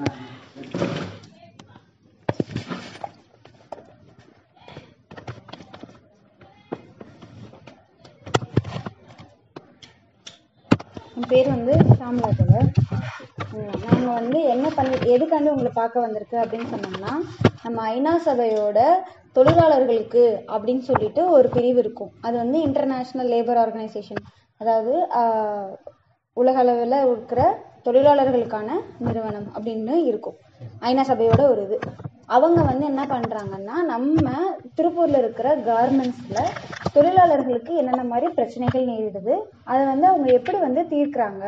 என் பேர் வந்து ஷாம்லா தோழர் நாங்கள் வந்து என்ன பண்ணி எதுக்காண்டி உங்களை பார்க்க வந்திருக்கு அப்படின்னு சொன்னோம்னா நம்ம ஐநா சபையோட தொழிலாளர்களுக்கு அப்படின்னு சொல்லிட்டு ஒரு பிரிவு இருக்கும் அது வந்து இன்டர்நேஷ்னல் லேபர் ஆர்கனைசேஷன் அதாவது ஆஹ், உலக அளவில் இருக்கிற தொழிலாளர்களுக்கான நிறுவனம் அப்படின்னு இருக்கும் ஐநா சபையோட ஒரு இது அவங்க வந்து என்ன பண்றாங்கன்னா நம்ம திருப்பூர்ல இருக்கிற கார்மெண்ட்ஸ்ல தொழிலாளர்களுக்கு என்னென்ன மாதிரி பிரச்சனைகள் நேரிடுது அதை வந்து அவங்க எப்படி வந்து தீர்க்கறாங்க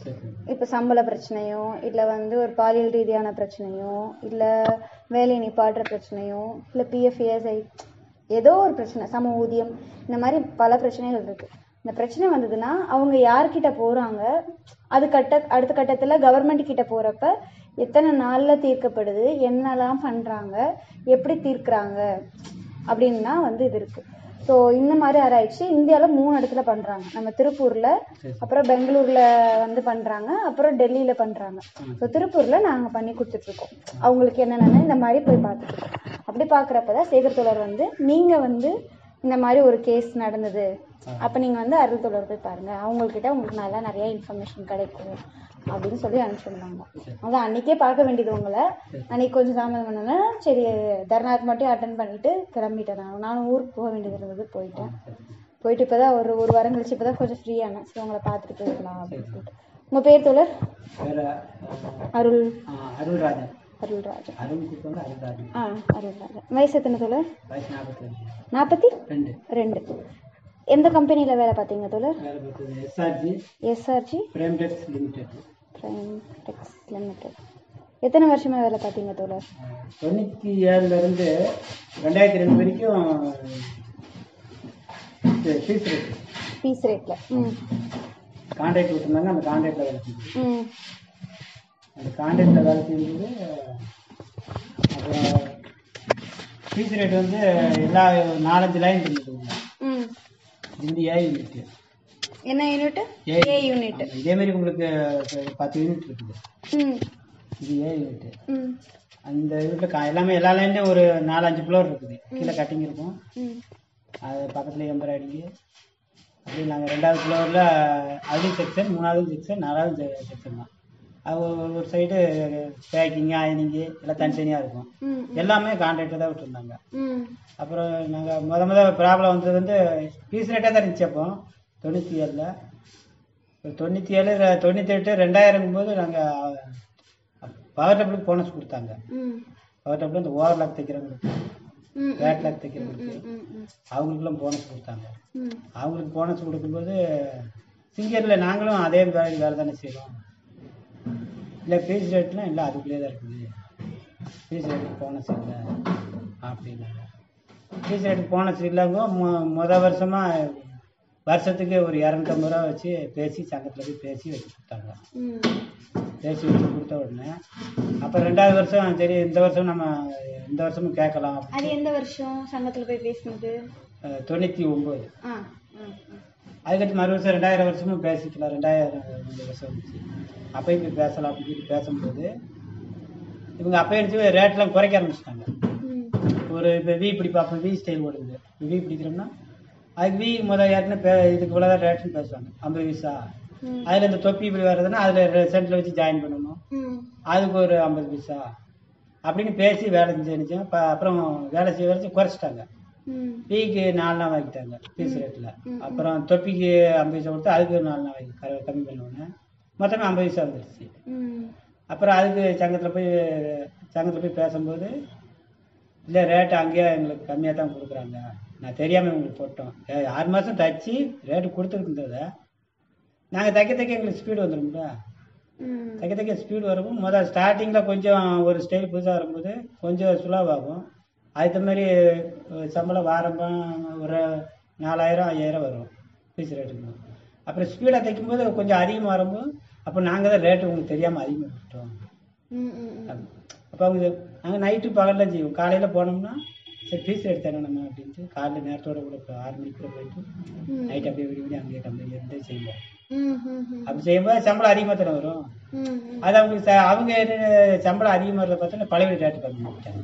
இப்ப சம்பள பிரச்சனையோ இல்ல வந்து ஒரு பாலியல் ரீதியான பிரச்சனையோ இல்ல வேலையை நிப்பாட்டுற பிரச்சனையோ இல்ல பிஎஃப் இஎஸ்ஐ ஏதோ ஒரு பிரச்சனை சம ஊதியம் இந்த மாதிரி பல பிரச்சனைகள் இருக்கு இந்த பிரச்சனை வந்ததுன்னா அவங்க யார்கிட்ட போறாங்க அது கட்ட அடுத்த கட்டத்துல கவர்மெண்ட் கிட்ட போறப்ப எத்தனை நாள்ல தீர்க்கப்படுது என்னெல்லாம் பண்றாங்க எப்படி தீர்க்கறாங்க அப்படின்னா வந்து இது இருக்கு ஸோ இந்த மாதிரி ஆராய்ச்சி இந்தியாவில் மூணு இடத்துல பண்றாங்க நம்ம திருப்பூர்ல அப்புறம் பெங்களூர்ல வந்து பண்றாங்க அப்புறம் டெல்லியில பண்றாங்க ஸோ திருப்பூர்ல நாங்க பண்ணி கொடுத்துட்டு இருக்கோம் அவங்களுக்கு என்னென்ன இந்த மாதிரி போய் பார்த்துட்டு இருக்கோம் அப்படி பார்க்குறப்பதான் சேகர் தோழர் வந்து நீங்க வந்து இந்த மாதிரி ஒரு கேஸ் நடந்தது அப்ப நீங்க வந்து அருள் தோழர் போய் பாருங்க அவங்கக்கிட்ட உங்களுக்கு நல்லா நிறைய இன்ஃபர்மேஷன் கிடைக்கும் அப்படின்னு சொல்லி அனுப்பிச்சிருந்தாங்க அதான் அன்னைக்கே பார்க்க வேண்டியது உங்களை அன்னைக்கு கொஞ்சம் தாமதம் பண்ணோன்னா சரி தர்ணாக்கு மட்டும் அட்டன் பண்ணிட்டு கிளம்பிட்டேன் நான் நானும் ஊருக்கு போக வேண்டியது இருந்தது போயிட்டேன் போயிட்டு இப்பதான் ஒரு ஒரு வாரம் கழிச்சு இப்பதான் கொஞ்சம் ஃப்ரீயானேன் சரி உங்களை பார்த்துட்டு போயிருக்கலாம் அப்படின்னு சொல்லிட்டு உங்க பேர் தோழர் வேற அருள் அருள்ராஜன் அருள்ராஜன் அருள் கூப்பிட்டு அருள்ராஜன் ஆ அருள்ராஜன் வயசு எத்தனை தோழர் வயசு நாற்பத்தி ரெண்டு நாற்பத்தி ரெண்டு ரெண்டு எந்த கம்பெனியில வேலை பார்த்தீங்க தோழர் வேலை பார்த்தது SRG SRG Premtex limited Prime Tex limited எத்தனை வருஷமா வேலை பார்த்தீங்க தோழர் தொண்ணூற்றி ஏழுலேருந்து ரெண்டாயிரத்தி ரெண்டு வரைக்கும் ஃபீஸ் ரேட் பீஸ் ரேட்ல ம் கான்ட்ராக்ட் விட்டுருந்தாங்க அந்த கான்ட்ராக்டில் வேலை செஞ்சது ம் அந்த கான்ட்ராக்டில் வேலை செஞ்சது அப்புறம் ஃபீஸ் ரேட் வந்து எல்லா நாலஞ்சு லைன் இருந்ததுங்க ம் இந்த ஏ யூனிட் என்ன யூனிட் ஏ ஏ யூனிட் இதே மாதிரி உங்களுக்கு பத்து யூனிட் இருக்குது ம் இது ஏ யூனிட் ம் அந்த யூனிட்ல கா- எல்லாமே எல்லா லைன்லயும் ஒரு நாலஞ்சு ஃப்ளோர் இருக்குது கீழே கட்டிங் இருக்கும் ம் அது பக்கத்துல எம்பராய்டிங்கு அப்படி நாங்கள் ரெண்டாவது ஃப்ளோரில் அதுவும் செக்ஷன் மூணாவது செக்ஷன் நாலாவது செக்ஷன் தான் அது ஒரு- ஒரு சைடு பேக்கிங்கு அயனிங்கு எல்லாம் தனித்தனியாக இருக்கும் ம் எல்லாமே கான்ட்ராக்டர் தான் விட்டுருந்தாங்க ம் அப்புறம் நாங்கள் முத முத ப்ராப்ளம் வந்தது வந்து பீஸ் ரேட்டாக தான் இருந்துச்சு அப்போ தொண்ணூற்றி ஏழில் தொண்ணூற்றி ஏழு ர- தொண்ணூற்றி எட்டு ரெண்டாயிரம் போது நாங்கள் பவர் டபுளுக்கு போனஸ் கொடுத்தாங்க ம் பவர் டபுள் இந்த ஓவர் லாக் தைக்கிறவங்களுக்கு ம் பேக் லாக் தைக்கிறவங்களுக்கு ம் ம் அவங்களுக்குலாம் போனஸ் கொடுத்தாங்க ம் அவங்களுக்கு போனஸ் கொடுக்கும்போது சிங்கரில் நாங்களும் அதே வேலை வேலை தானே செய்கிறோம் இல்லை ஃபீஸ் ரேட்லாம் இல்லை அதுக்குள்ளே தான் இருக்குது ஃபீஸ் ரேட்டுக்கு போனஸ் இல்லை அப்படின்னாங்க ஃபீஸ் ரேட்டுக்கு போனஸ் இல்லைங்க மொ மொதல் வருஷமாக வருஷத்துக்கு ஒரு இரநூத்தம்பது ரூபா வச்சு பேசி சங்கத்தில் போய் பேசி வச்சு கொடுத்தாங்க ம் பேசி வச்சு கொடுத்த உடனே அப்புறம் ரெண்டாவது வருஷம் சரி இந்த வருஷம் நம்ம இந்த வருஷமும் கேட்கலாம் அது எந்த வருஷம் சங்கத்துல போய் பேசினது அஹ் தொண்ணூற்றி ஒம்பது ஆ ஆ ஆ. அதுக்கடுத்து மறு வருஷம் ரெண்டாயிரம் வருஷமும் பேசிக்கலாம் ரெண்டாயிரம் ரெண்டு வருஷம் வந்துச்சு அப்பயும் போய் பேசலாம் அப்படின்னு சொல்லி பேசும்போது இவங்க அப்போ எடுத்து ரேட்லாம் குறைக்க ஆரம்பிச்சிட்டாங்க ம் ஒரு இப்போ வி இப்படி பார்ப்போம் வி ஸ்டைல் ஓடுது வி பிடிக்கிறோம்னா அதுக்கு வி முதல் ஏற்கனவே பே இதுக்கு இவ்வளோதான் ரேட்டுன்னு பேசுவாங்க ஐம்பது பைசா ம் அதில் இந்த தொப்பி இப்படி வர்றதுன்னா அதில் சென்டரில் வச்சு ஜாயின் பண்ணணும் ம் அதுக்கு ஒரு ஐம்பது பைசா அப்படின்னு பேசி வேலை செஞ்சு இப்போ அப்புறம் வேலை செய்ய வரைக்கும் குறைச்சிட்டாங்க ம் டீக்கு நாலு நாள் வாங்கிட்டாங்க பீஸ் ரேட்டில் அப்புறம் தொப்பிக்கு ஐம்பது பைசா கொடுத்து அதுக்கு நாலு நாள் வாங்கி க- கம்மி பண்ணுவோன்னு மொத்தமே ஐம்பது பைசா வந்துருச்சு ம் அப்புறம் அதுக்கு சங்கத்தில் போய் சங்கத்தில் போய் பேசும்போது இல்லை ரேட்டு அங்கேயே எங்களுக்கு கம்மியாக தான் கொடுக்குறாங்க நான் தெரியாமல் உங்களுக்கு போட்டோம் ஏ, ஆறு மாதம் தச்சு ரேட்டு கொடுத்துருக்குன்றத நாங்கள் தைக்க தைக்க எங்களுக்கு ஸ்பீடு வந்துடும்ல ம் தைக்க தைக்க ஸ்பீடு வரும் முதல் ஸ்டார்டிங்கில் கொஞ்சம் ஒரு ஸ்டைல் புதுசாக வரும்போது கொஞ்சம் சுலாவாகும் அதுக்கு மாதிரி அஹ், சம்பளம் வாரம்பம் ஒரு நாலாயிரம் ஐயாயிரம் வரும் பீஸ் ரேட்டுக்கு அப்புறம் ஸ்பீடாக தைக்கும்போது கொஞ்சம் அதிகமாக வரும்போது அப்போ நாங்கள் தான் ரேட்டு உங்களுக்கு தெரியாமல் அதிகமாக விட்டோம் ம் ம் ம் அப்போ அவங்க நாங்கள் நைட்டு பகலில் செய்வோம் காலையில் போனோம்னா சரி ஃபீஸ் எடுத்தானே நம்ம அப்படின்ட்டு காலையில் நேரத்தோட கூட இப்போ ஆறு மணிக்கு கூட போயிட்டு ம் நைட் அப்படியே விடி விடி அங்கேயே கம்பெனி இருந்து செய்வோம் ம் ம் ம் அப்படி செய்யும்போது சம்பளம் அதிகமாக தானே வரும் ம் ம் அது அவங்களுக்கு ச- அவங்க என்ன சம்பளம் அதிகமாக இருக்கிறத பார்த்தா பழைய ரேட்டு கம்மி பண்ணிட்டாங்க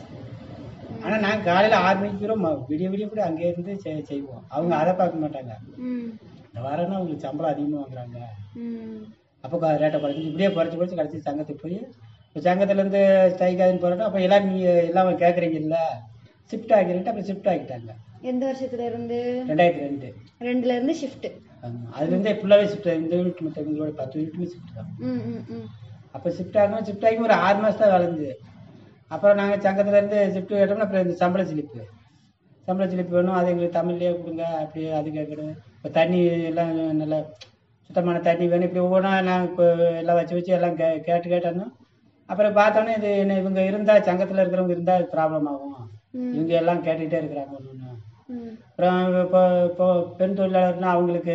ஆனால் நாங்கள் காலையில் ஆறு மணிக்கு போகிறோம் விடிய விடிய கூட அங்கே இருந்து செய்- செய்வோம் அவங்க அதை பார்க்க மாட்டாங்க ம் இந்த வாரம்னா அவங்களுக்கு சம்பளம் அதிகமாக வாங்குறாங்க ம் அப்போ ரேட்டை குறைச்சி இப்படியே குறைச்சி குறைச்சி கடைசி சங்கத்துக்கு போய் இப்போ சங்கத்துலேருந்து ஸ்ட்ரைக்காதுன்னு போகிறோம் அப்போ எல்லாம் நீங்கள் எல்லாம் கேட்குறீங்கல்ல ஷிஃப்ட் ஆகிட்டு அப்புறம் ஷிஃப்ட் ஆகிட்டாங்க எந்த வருஷத்துல இருந்து ரெண்டாயிரத்தி ரெண்டு ரெண்டுல இருந்து ஷிஃப்ட் ஆமாம் அதுலேருந்தே ஃபுல்லாகவே ஷிஃப்ட் இந்த யூனிட் மட்டும் எங்களோட பத்து யூனிட்டுமே ஷிஃப்ட் தான் ம் ம் ம் அப்போ ஷிஃப்ட் ஆகணும் ஷிஃப்ட் ஆகி ஒரு ஆறு மாதம் தான் வளர்ந்து அப்புறம் நாங்கள் சங்கத்துலேருந்து ஷிஃப்ட் கேட்டோம்னா அப்புறம் இந்த சம்பள சிலிப்பு சம்பள சிலிப்பு வேணும் அது எங்களுக்கு தமிழ்லேயே கொடுங்க அப்படி அது கேட்குறது இப்போ தண்ணி எல்லாம் நல்லா சுத்தமான தண்ணி வேணும் இப்படி ஒவ்வொன்றா நாங்கள் இப்போ எல்லாம் வச்சு வச்சு எல்லாம் கே கேட்டு கேட்டோன்னா அப்புறம் பார்த்தோன்னே இது என்ன இவங்க இருந்தால் சங்கத்தில் இருக்கிறவங்க இருந்தால் ப்ராப்ளம் ஆகும் ம். இவங்க எல்லாம் கேட்டுக்கிட்டே இருக்கிறாங்க ஒன்று ஒன்று ம் அப்புறம் இப்போ இப்போ பெண் தொழிலாளர்னா அவங்களுக்கு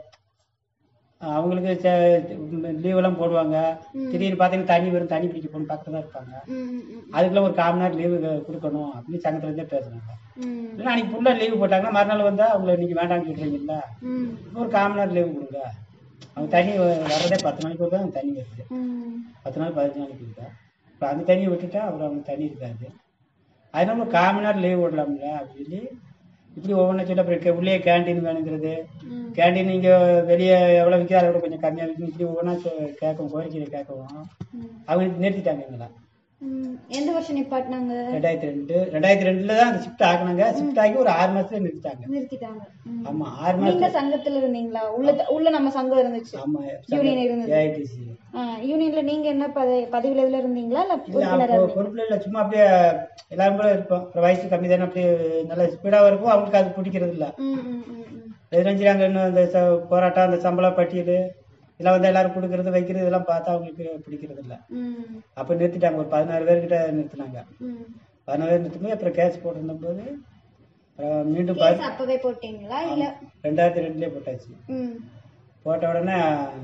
அவங்களுக்கு லீவெல்லாம் போடுவாங்க திடீர்னு பார்த்தீங்கன்னா தண்ணி வரும் தண்ணி பிடிக்க போகணும் பக்கத்தில் தான் இருப்பாங்க ம் ம் ம் அதுக்குள்ள ஒரு கால் மணி நேரம் லீவு கொடுக்கணும் அப்படின்னு சங்கத்துலேருந்தே பேசுனாங்க ம் இல்லை அன்னைக்கு ஃபுல்லாக லீவு போட்டாங்கன்னா மறுநாள் வந்தால் அவங்கள நீங்கள் வேண்டாம்னு சொல்கிறீங்கல்ல ம் இப்போ ஒரு கால் மணி நேரம் லீவு கொடுங்க அவங்க தண்ணி வர்றதே பத்து நாளைக்கு ஒரு தான் தண்ணி வருது ம் பத்து நாள் பதினஞ்சு நாளைக்கு இருக்கா இப்போ அந்த தண்ணியை விட்டுட்டா அப்புறம் அவங்க தண்ணி இருக்காது அதனால ஒரு கால் மணி நேரம் லீவ் விடலாம்ல அப்படின்னு சொல்லி இப்படி ஒவ்வொன்றும் சொல்லி அப்புறம் கே- உள்ளே கேண்டீன் வேணுங்கிறது ம் கேண்டீன் இங்கே வெளியே எவ்வளோ விற்கிற அதை விட கொஞ்சம் கம்மியாக விற்கும் இப்படி ஒவ்வொன்றா கேட்கும் கோரிக்கையை கேட்கவும் ம் அவங்க நிறுத்திட்டாங்க எங்களை ம் எந்த வருஷம் நிப்பாட்டினாங்க ரெண்டாயிரத்தி ரெண்டு ரெண்டாயிரத்தி ரெண்டுல தான் அந்த ஷிஃப்ட் ஆக்குனாங்க ஷிஃப்ட் ஆகி ஒரு ஆறு மாசத்துல நிறுத்திட்டாங்க நிறுத்திட்டாங்க ம். ஆமா ஆறு நீங்க மாசம் சங்கத்துல இருந்தீங்களா உள்ள உள்ள நம்ம சங்கம் இருந்துச்சு ஆமா யூனியன் இருந்தது ஏஐடிசி ஆ, யூனியன்ல நீங்க என்ன பதவி பதவியில இதுல இருந்தீங்களா இல்ல இல்ல உறுப்பினரா அப்போ பொறுப்புல இல்ல சும்மா அப்படியே எல்லாரும் கூட இருப்போம் அப்புறம் வயசு கம்மி தானே அப்படியே நல்லா ஸ்பீடாக இருக்கும் அவங்களுக்கு அது பிடிக்கிறது இல்ல ம் ம் ம் ம் எதிரஞ்சிராங்க இன்னும் அந்த ச- போராட்டம் அந்த சம்பள பட்டியல் இதெல்லாம் வந்து எல்லாரும் கொடுக்கறது வைக்கிறது இதெல்லாம் பார்த்தா அவங்களுக்கு பிடிக்கிறது இல்ல ம் அப்போ நிறுத்திட்டாங்க ஒரு பதினாறு பேர்கிட்ட நிறுத்தினாங்க ம் பதினாறு பேர் நிறுத்தும்போது அப்புறம் கேஸ் போட்டிருந்த போது அப்புறம் மீண்டும் ப- கேஸ் அப்பவே போட்டீங்களா இல்ல ரெண்டாயிரத்தி ரெண்டுலேயே போட்டாச்சு ம் போட்ட உடனே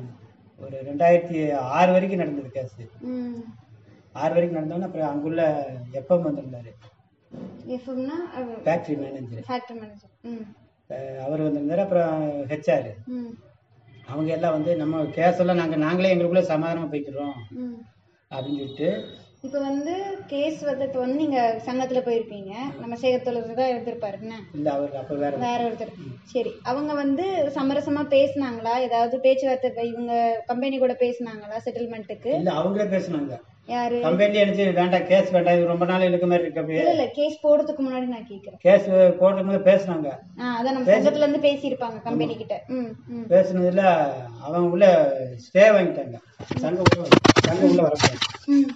ஒரு ரெண்டாயிரத்தி ஆறு வரைக்கும் நடந்தது கேஸ் ம் ஆறு வரைக்கும் நடந்தோடனே அப்புறம் அங்குள்ள எப்பம் வந்திருந்தாரு எஃப்எம்னா ஃபேக்ட்ரி மேனேஜர் ஃபேக்டரி மேனேஜர் ம் அவர் வந்திருந்தாரு அப்புறம் ஹெச்ஆர் ம் அவங்க எல்லாம் வந்து நம்ம கேஸ் எல்லாம் நாங்கள் நாங்களே எங்களுக்குள்ள சமாதானமாக போய்க்கிறோம் ம் அப்படின்னு சொல்லிட்டு இப்போ வந்து கேஸ் வந்து இப்போ வந்து நீங்க சங்கத்துல போயிருப்பீங்க நம்ம சேகத்தொழில் தான் இருந்திருப்பாரு என்ன இல்லை அவர் அப்போ வேற வேற ஒருத்தர் சரி அவங்க வந்து சமரசமா பேசுனாங்களா ஏதாவது பேச்சுவார்த்தை இப்ப இவங்க கம்பெனி கூட பேசுனாங்களா செட்டில்மெண்ட்டுக்கு இல்லை அவங்களே பேசுனாங்க யாரு கம்பெனி நினைச்சு வேண்டாம் கேஸ் வேண்டாம் இது ரொம்ப நாள் இழுக்க மாதிரி இருக்கு அப்படியே இல்ல இல்ல கேஸ் போடுறதுக்கு முன்னாடி நான் கேக்குறேன் கேஸ் போடுறதுக்கு போது பேசுனாங்க ஆ அதான் நம்ம சங்கத்துல இருந்து பேசியிருப்பாங்க கம்பெனி கிட்ட ம் ம் பேசுனதுல அவங்க உள்ள ஸ்டே வாங்கிட்டாங்க சங்கம் உள்ள சங்கம் உள்ள வரக்கூடாது ம்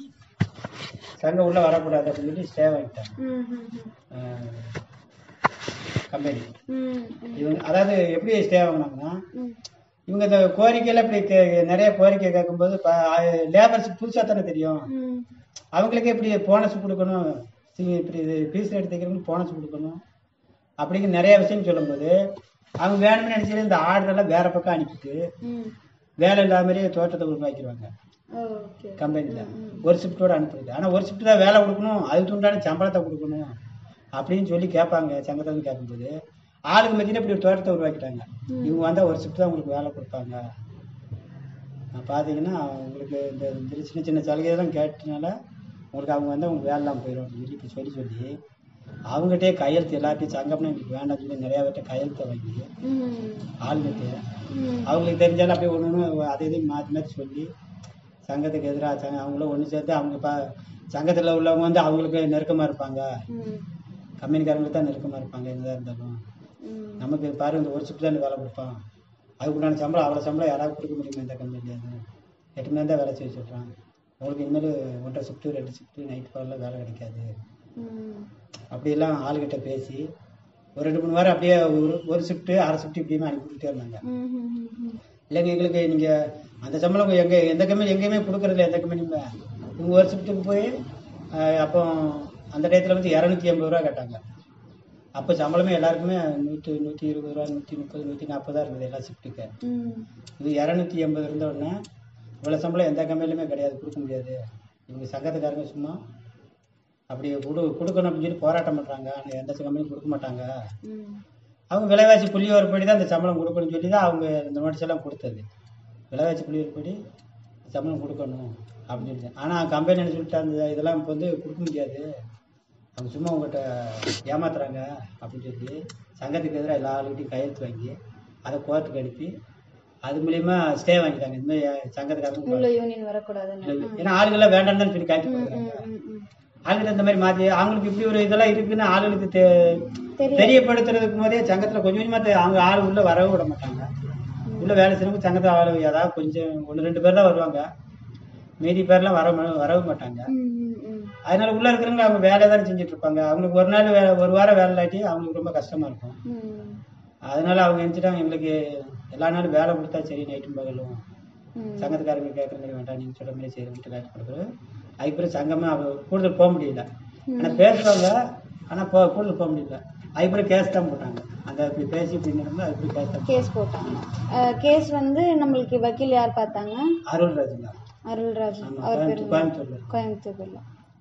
சங்கம் உள்ள வரக்கூடாது அப்படின்னு சொல்லி ஸ்டே வாங்கிட்டாங்க ம் ம் கம்பெனி ம் இவங்க அதாவது எப்படி ஸ்டே வாங்கினாங்கன்னா ம் இவங்க இந்த கோரிக்கையில இப்படி கே- நிறைய கோரிக்கை கேட்கும்போது லேபர்ஸ் புதுசாக தானே தெரியும் ம் அவங்களுக்கு எப்படி போனஸ் கொடுக்கணும் சி- இப்படி இது பீஸ் ரேட் தைக்கிறவங்களுக்கு போனஸ் கொடுக்கணும் அப்படிங்கிற நிறைய விஷயம் சொல்லும்போது அவங்க வேணும்னு நினைச்சிட்டு இந்த ஆர்டர் எல்லாம் வேற பக்கம் அனுப்பிட்டு ம் வேலை இல்லாத மாதிரியே தோட்டத்தை உருவாக்கிடுவாங்க ஓகே கம்பெனியில் ஒரு ஷிஃப்ட்டோட அனுப்புறது ஆனால் ஒரு ஷிஃப்ட் தான் வேலை கொடுக்கணும் அதுக்கு உண்டான சம்பளத்தை கொடுக்கணும் அப்படின்னு சொல்லி கேட்பாங்க சங்கத்தை வந்து கேட்கும்போது ஆளுக்கு மத்தியில் இப்படி ஒரு தோட்டத்தை உருவாக்கிட்டாங்க இவங்க வந்தால் ஒரு ஷிஃப்ட் தான் உங்களுக்கு வேலை கொடுப்பாங்க நான் பார்த்தீங்கன்னா உங்களுக்கு இந்த இந்த சின்ன சின்ன சலுகையெல்லாம் கேட்டனால உங்களுக்கு அவங்க வந்து உங்களுக்கு வேலை இல்லாமல் போயிடும் அப்படின்னு சொல்லி இப்படி சொல்லி சொல்லி அவங்ககிட்டயே கையெழுத்து எல்லாத்தையும் சங்கம்னா எங்களுக்கு வேண்டாம்னு சொல்லி நிறையா பேர்ட்ட கையெழுத்தை வாங்கி ம் ஆளுங்கிட்ட ம் அவங்களுக்கு தெரிஞ்சாலும் அப்படியே ஒன்று ஒன்று அதை இதையும் மாற்றி மாற்றி சொல்லி சங்கத்துக்கு எதிராக சங்க அவங்களும் ஒன்று சேர்த்து அவங்க பா சங்கத்தில் உள்ளவங்க வந்து அவங்களுக்கு நெருக்கமாக இருப்பாங்க ம் கம்பெனிக்காரங்களுக்கு தான் நெருக்கமாக இருப்பாங்க எதாக இருந்தாலும் ம் நமக்கு பாரு இந்த ஒரு ஷிஃப்ட் தான் வேலை கொடுப்பான் அதுக்குண்டான சம்பளம் அவ்வளோ சம்பளம் யாராவது கொடுக்க முடியுமா இந்த கம்பெனியில் எட்டு மணி நேரம் தான் வேலை செய்ய சொல்கிறான் உங்களுக்கு இனிமேல் ஒன்றரை ஷிஃப்ட்டு ரெண்டு ஷிஃப்ட்டு நைட் பகலில் வேலை கிடைக்காது ம் அப்படியெல்லாம் ஆளுகிட்ட பேசி ஒரு ரெண்டு மூணு வாரம் அப்படியே ஒரு ஒரு ஷிஃப்ட்டு அரை ஷிஃப்ட் இப்படியுமே அனுப்பிவிட்டே இருந்தாங்க ம் ம் ம் இல்லைங்க எங்களுக்கு நீங்கள் அந்த சம்பளம் எங்கே எந்த கம்பெனி எங்கேயுமே கொடுக்குறதில்ல எந்த கம்பெனியுமே உங்கள் ஒரு ஷிஃப்ட்டுக்கு போய் ஆஹ், அப்போ அந்த டயத்தில் வந்து இரநூத்தி எண்பது ரூபா கேட்டாங்க அப்போ சம்பளமே எல்லாருக்குமே நூற்றி நூற்றி இருபது ரூபா நூற்றி முப்பது நூற்றி நாற்பது தான் இருந்தது எல்லா ஷிஃப்ட்டுக்கு ம் இது இரநூத்தி எண்பது இருந்த உடனே இவ்வளோ சம்பளம் எந்த கம்பெனிலுமே கிடையாது கொடுக்க முடியாது இவங்க சங்கத்துக்காரங்க சும்மா அப்படி கொடு கொடுக்கணும் அப்படின்னு சொல்லி போராட்டம் பண்ணுறாங்க ஆனால் எந்த கம்பெனியும் கொடுக்க மாட்டாங்க ம் அவங்க விலைவாசி புள்ளியோர்படி தான் அந்த சம்பளம் கொடுக்கணும்னு சொல்லி தான் அவங்க இந்த நோட்டீஸ் எல்லாம் கொடுத்தது விலைவாசி புள்ளியோர்படி சம்பளம் கொடுக்கணும் அப்படின்னு சொல்லி ஆனால் கம்பெனி என்ன சொல்லிட்டாங்க இதெல்லாம் இப்போ வந்து கொடுக்க முடியாது அவங்க சும்மா உங்கள்கிட்ட ஏமாத்துறாங்க அப்படின்னு சொல்லி சங்கத்துக்கு எதிராக எல்லா ஆளுகிட்டையும் கையெழுத்து வாங்கி அதை கோர்ட்டுக்கு அனுப்பி அது மூலியமா ஸ்டே வாங்கிட்டாங்க இந்த மாதிரி சங்கத்துக்காரங்க உள்ள யூனியன் வரக்கூடாதுன்னு ம். ஏன்னா ஆளுகள்லாம் வேண்டாம்னு தான் சொல்லி காய்ச்சி ம், கொடுக்குறாங்க ம், ம், ம். ஆளுகிட்ட இந்த மாதிரி மாற்றி அவங்களுக்கு இப்படி ஒரு இதெல்லாம் இருக்குன்னு ஆளுகளுக்கு தெ- தெரியும் தெரியப்படுத்துறதுக்கு போதே சங்கத்தில் கொஞ்சம் கொஞ்சமாக தெ- அவங்க ஆள் உள்ள வரவே விட மாட்டாங்க உள்ள வேலை செய்யறவங்க சங்கத்தில் ஆள் ஏதாவது கொஞ்சம் ஒன்று ரெண்டு பேர் தான் வருவாங்க மீதி பேர்லாம் வர ம- வரவே மாட்டாங்க ம், ம், ம். அதனால உள்ள இருக்கிறவங்க அவங்க வேலை தான் செஞ்சுட்டு இருப்பாங்க அவங்களுக்கு ஒரு நாள் வே ஒரு வாரம் வேலை இல்லாட்டி அவங்களுக்கு ரொம்ப கஷ்டமா இருக்கும் ம், அதனால அவங்க நினைச்சிட்டாங்க எங்களுக்கு எல்லா நாளும் வேலை கொடுத்தா சரி நைட்டும் பகலும் ம். சங்கத்துக்காரங்க கேட்குற மாதிரி வேண்டாம் நீங்கள் சொல்ற மாதிரி செய்ய விட்டு காட்டி கொடுக்குறது அதுக்கப்புறம் சங்கமே அவ கூடுதல் போக முடியல ஆனால் பேசுவாங்க ஆனால் போ கூடுதல் போக முடியல அதுக்கப்புறம் கேஸ் தான் போட்டாங்க அந்த இப்படி பேசி இப்படி நடந்து அதுக்கப்புறம் கேஸ் தான் கேஸ் போட்டாங்க கேஸ் வந்து நம்மளுக்கு வக்கீல் யார் பார்த்தாங்க அருள் ராஜுங்களா அருள்ராஜ் ஆமா அவர் பேர் கோயம்புத்தூர் கோயம்புத்தூர்ல கோயம்புத்தூர்ல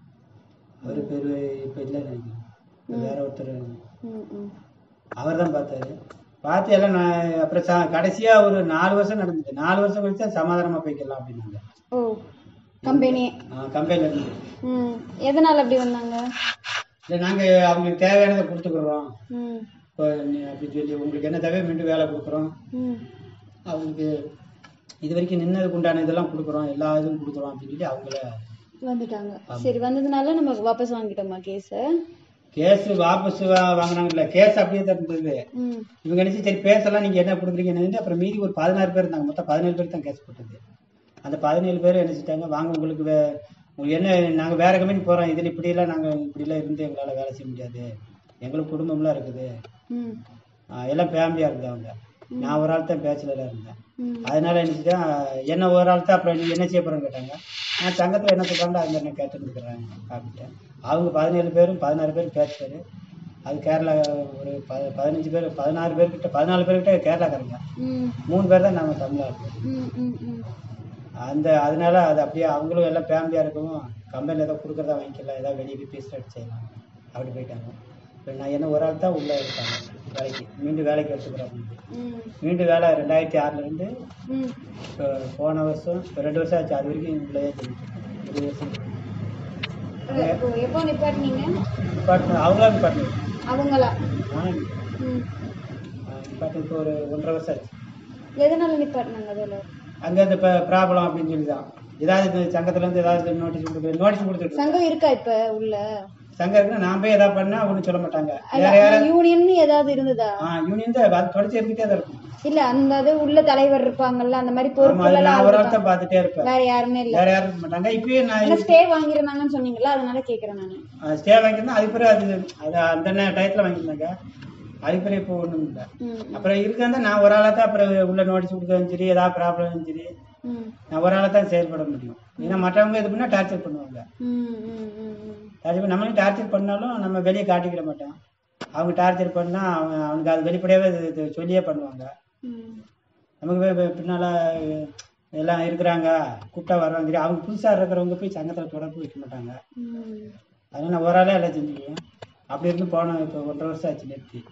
அவர் பேர் இப்போ இல்லை நினைக்கிறேன் இப்ப வேற ஒருத்தர் ம் ம் அவர் தான் பார்த்தாரு பார்த்து எல்லாம் நான் அப்புறம் ச கடைசியா ஒரு நாலு வருஷம் நடந்துச்சு நாலு வருஷம் கழிச்சு தான் சமாதானமா போய்க்கலாம் அப்படின்னாங்க ஓ கம்பெனி கம்பெனில இருந்து ம் எதனால அப்படி வந்தாங்க இல்லை நாங்க அவங்களுக்கு தேவையானதை கொடுத்துக்குறோம் ம் இப்போ நீ அப்படி சொல்லி உங்களுக்கு என்ன தேவையோ மீண்டும் வேலை கொடுக்குறோம் ம் அவங்களுக்கு இது வரைக்கும் நின்னதுக்கு உண்டான இதெல்லாம் கொடுக்குறோம் எல்லா இதுவும் கொடுக்குறோம் அப்படின்னு சொல்லி அவங்கள வந்துட்டாங்க சரி வந்ததுனால நம்ம வாபஸ் வாங்கிட்டோமா கேஸ கேஸ் வாபஸ் வா- வாங்குனாங்கல்ல கேஸ் அப்படியே தான் இருந்தது ம் இவங்க நினைச்சு சரி பேசலாம் நீங்க என்ன கொடுக்குறீங்க என்னன்னு அப்புறம் மீதி ஒரு பதினாறு பேர் இருந்தாங்க மொத்தம் பதினேழு பேர் தான் கேஸ் போட்டது அந்த பதினேழு பேர் என்ன செஞ்சிட்டாங்க வாங்க உங்களுக்கு வே- உங்களுக்கு என்ன நாங்க வேற கம்பெனி போறோம் இதுல இப்படி எல்லாம் நாங்க இப்படி எல்லாம் இருந்து எங்களால வேலை செய்ய முடியாது எங்களுக்கு குடும்பம்லாம் இருக்குது ம் ஆஹ் எல்லாம் ஃபேமிலியா இருந்தவங்க நான் ஒரு ஆள் தான் பேச்சுலரா இருந்தேன் ம் அதனால என்ன செஞ்சேன் என்ன ஒரு ஆள் தான் அப்புறம் நீ என்ன செய்ய போறேன்னு கேட்டாங்க நான் சங்கத்துல என்ன சொல்றாங்க அது மாதிரி நான் கேட்டுருந்துக்கிறேன் அப்படின்ட்டேன் அவங்க பதினேழு பேரும் பதினாறு பேர் பேசுறாரு அது கேரளா ஒரு ப- பதினஞ்சு பேர் பதினாறு பேர்கிட்ட பதினாலு பேர்கிட்ட கேரளாக்காரங்க ம் மூணு பேர் தான் நாங்கள் தமிழா இருக்கோம் ம் ம் ம் அந்த அதனால அது அப்படியே அவங்களும் எல்லாம் ஃபேமிலியாக இருக்கவும் கம்பெனியில் ஏதோ கொடுக்குறதா வாங்கிக்கலாம் ஏதாவது வெளியே போய் பீஸ் எடுத்து செய்யலாம் அப்படி போயிட்டாங்க இப்போ நான் என்ன ஒரு ஆள் தான் உள்ளே இருக்காங்க வேலைக்கு மீண்டும் வேலைக்கு எடுத்துக்கிறேன் ம் மீண்டும் வேலை ரெண்டாயிரத்தி ஆறுலேருந்து ம் இப்போ போன வருஷம் இப்போ ரெண்டு வருஷம் ஆச்சு அது வரைக்கும் உள்ளே செஞ்சுட்டு ஒரு வருஷம் எப்போ எப்போ நிப்பாட்டினீங்க டிபார்ட்மெண்ட் அவங்களாம் டிபார்ட்மெண்ட் அவங்களா நான் ம் டிபார்ட்மெண்ட் இப்போ ஒரு ஒன்றரை வருஷம் ஆச்சு எதனால நிப்பாட்டினாங்க அதில் அங்கே இந்த ப்ராப்ளம் அப்படின்னு சொல்லி தான் ஏதாவது இந்த சங்கத்துலேருந்து ஏதாவது நோட்டீஸ் கொடுக்குறது நோட்டீஸ் கொடுத்துட்டு சங்கம் இருக்கா இப்ப உள்ள சங்கம் இருக்குன்னா நான் போய் ஏதாவது பண்ணா ஒன்றும் சொல்ல மாட்டாங்க அல்ல, வேற யாரும் யூனியன் ஏதாவது இருந்ததா ஆ யூனியன் தான் அது தொடர்ச்சி இருந்துட்டே தான் இருக்கும் இல்ல அந்த இது உள்ள தலைவர் இருப்பாங்கல்ல அந்த மாதிரி ஆமா, பொறுப்புகள் அது எல்லாம் நான் ஒரு அவரு ஆள் தான் பார்த்துட்டே இருப்பேன் வேற யாருமே இல்ல வேற யாரும் இருக்க மாட்டாங்க இப்பயே நான் ஸ்டே வாங்கிருந்தாங்கன்னு சொன்னீங்கல்ல அதனால கேக்குறேன் நானு ஸ்டே வாங்கியிருந்தேன் அதுக்கு பிறகு அது அது அந்த நே- டயத்துல வாங்கியிருந்தாங்க அதுக்கு பிறகு இப்போ ஒன்றும் இல்லை ம் அப்புறம் இருக்காந்த நான் ஒரு ஆளாக தான் அப்புறம் உள்ள நோட்டீஸ் கொடுத்தாலும் சரி ஏதாவது ப்ராப்ளம் சரி ம் நான் ஒரு ஆளாக தான் செயல்பட முடியும் ஏன்னா மற்றவங்க இது பண்ணா டார்ச்சர் பண்ணுவாங்க ம் ம் ம் ம் டார்ச்சர் பண்ணி நம்மளும் டார்ச்சர் பண்ணாலும் நம்ம வெளியே காட்டிக்கிட மாட்டோம் அவங்க டார்ச்சர் பண்ணா அவன் அவனுக்கு அது வெளிப்படையாவே இது- இது சொல்லியே பண்ணுவாங்க ம் நமக்கு வே- வே- பின்னால அஹ், எல்லாம் இருக்கிறாங்க கூப்பிட்டா வருவாங்க தெரியும் அவங்க புதுசா இருக்கிறவங்க போய் சங்கத்துல தொடர்பு வைக்க மாட்டாங்க ம் அதனால நான் ஒரு ஆளே எல்லாம் செஞ்சுக்குவேன் அப்படி இருந்து போனோம் இப்போ ஒன்றரை வருஷம் ஆச்சு நிறுத்தி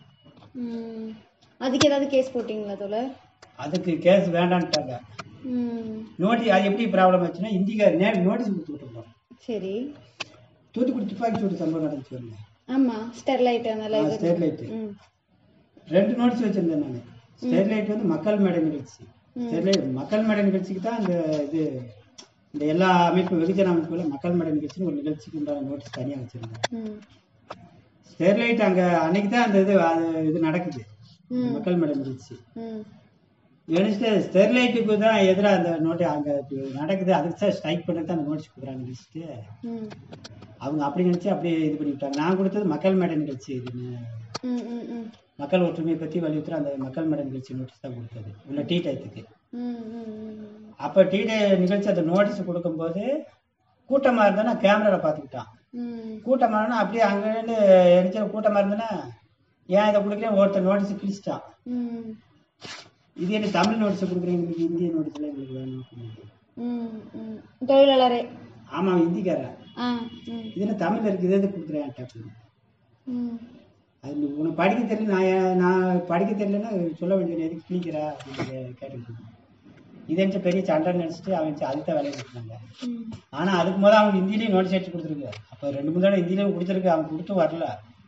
ம் அதுக்கு ஏதாவது கேஸ் போட்டீங்களா தோழர் அதுக்கு கேஸ் வேண்டான்ட்டாங்க ம் நோட்டீஸ் அது எப்படி ப்ராப்ளம் ஆச்சுன்னா இந்திக்கார் நேரம் நோட்டீஸ் கொடுத்துட்டு இருந்தோம் சரி தூத்துக்குடி துப்பாக்கி சூடு சம்பவம் நடந்துச்சு வருங்க ஆமா ஸ்டெர்லைட் அதனால இது ஸ்டேட் லைட் ம் ரெண்டு நோட்டீஸ் வச்சிருந்தேன் நான் ஸ்டேட் லைட் வந்து மக்கள் மேடை நிகழ்ச்சி ஸ்டேட் லைட் மக்கள் மேடை நிகழ்ச்சிக்கு தான் இந்த இது இந்த எல்லா அமைப்பு வெகுஜன அமைப்புல மக்கள் மேடை நிகழ்ச்சின்னு ஒரு நிகழ்ச்சிக்கு உண்டான நோட்டீஸ் தனியாக வச்சிருந்தேன் ம் ஸ்டெர்லைட் அங்க அன்னைக்கு தான் அந்த இது அது இது நடக்குது ம் மக்கள் மேடை நிகழ்ச்சி ம் நினைச்சிட்டு ஸ்டெர்லைட்டுக்கு தான் எதிராக அந்த நோட்டி அங்க இப்படி நடக்குது அதுக்கு தான் ஸ்ட்ரைக் பண்ணுறது அந்த நோட்டீஸ் கொடுக்குறாங்க நினைச்சிட்டு ம் அவங்க அப்படி நினைச்சு அப்படியே இது பண்ணி விட்டாங்க நான் கொடுத்தது மக்கள் மேடை நிகழ்ச்சி இதுன்னு ம் ம் ம் மக்கள் ஒற்றுமையை பத்தி வலியுறுத்துற அந்த மக்கள் மேடை நிகழ்ச்சி நோட்டீஸ் தான் கொடுத்தது உள்ள டீ டயத்துக்கு ம் ம் ம் அப்ப டீ டே நிகழ்ச்சி அந்த நோட்டீஸ் கொடுக்கும்போது கூட்டமா இருந்தா கேமரால பாத்துக்கிட்டான் ம் கூட்டமா இருந்தா அப்படியே அங்கிருந்து நினைச்ச கூட்டமா இருந்தேன்னா ஏன் இதை கொடுக்கல ஒருத்தர் நோட்டீஸ் கிழிச்சிட்டான் ம் இது என்ன தமிழ் நோட்டீஸ் கொடுக்குறீங்க எங்களுக்கு இந்திய நோட்டீஸ்ல எங்களுக்கு வேணும் அப்படின்னு. ம் ம் தொழிலாளரே ஆமா ஹிந்திக்காரன் ஆ ம் இது என்ன தமிழ்ல இருக்கு இது எது கொடுக்குறேன் அப்படின்னு ம் அது உனக்கு படிக்க தெரியல நான் ஏன் நான் படிக்க தெரியலன்னா சொல்ல வேண்டியது எதுக்கு கிழிக்கிற அப்படின்னு கேட்டுக்கிட்டு இது என்ன பெரிய சண்டைன்னு நினச்சிட்டு அவன் அதுக்கு தான் வேலையை கொடுத்தாங்க ம். ஆனால் அதுக்கு முதல்ல அவங்க ஹிந்திலையும் நோட்டீஸ் அடிச்சு கொடுத்துருக்கு அப்போ ரெண்டு மூணு தடவை ஹிந்திலையும் கொடுத்துருக்கு அவன் கொடுத்து வரல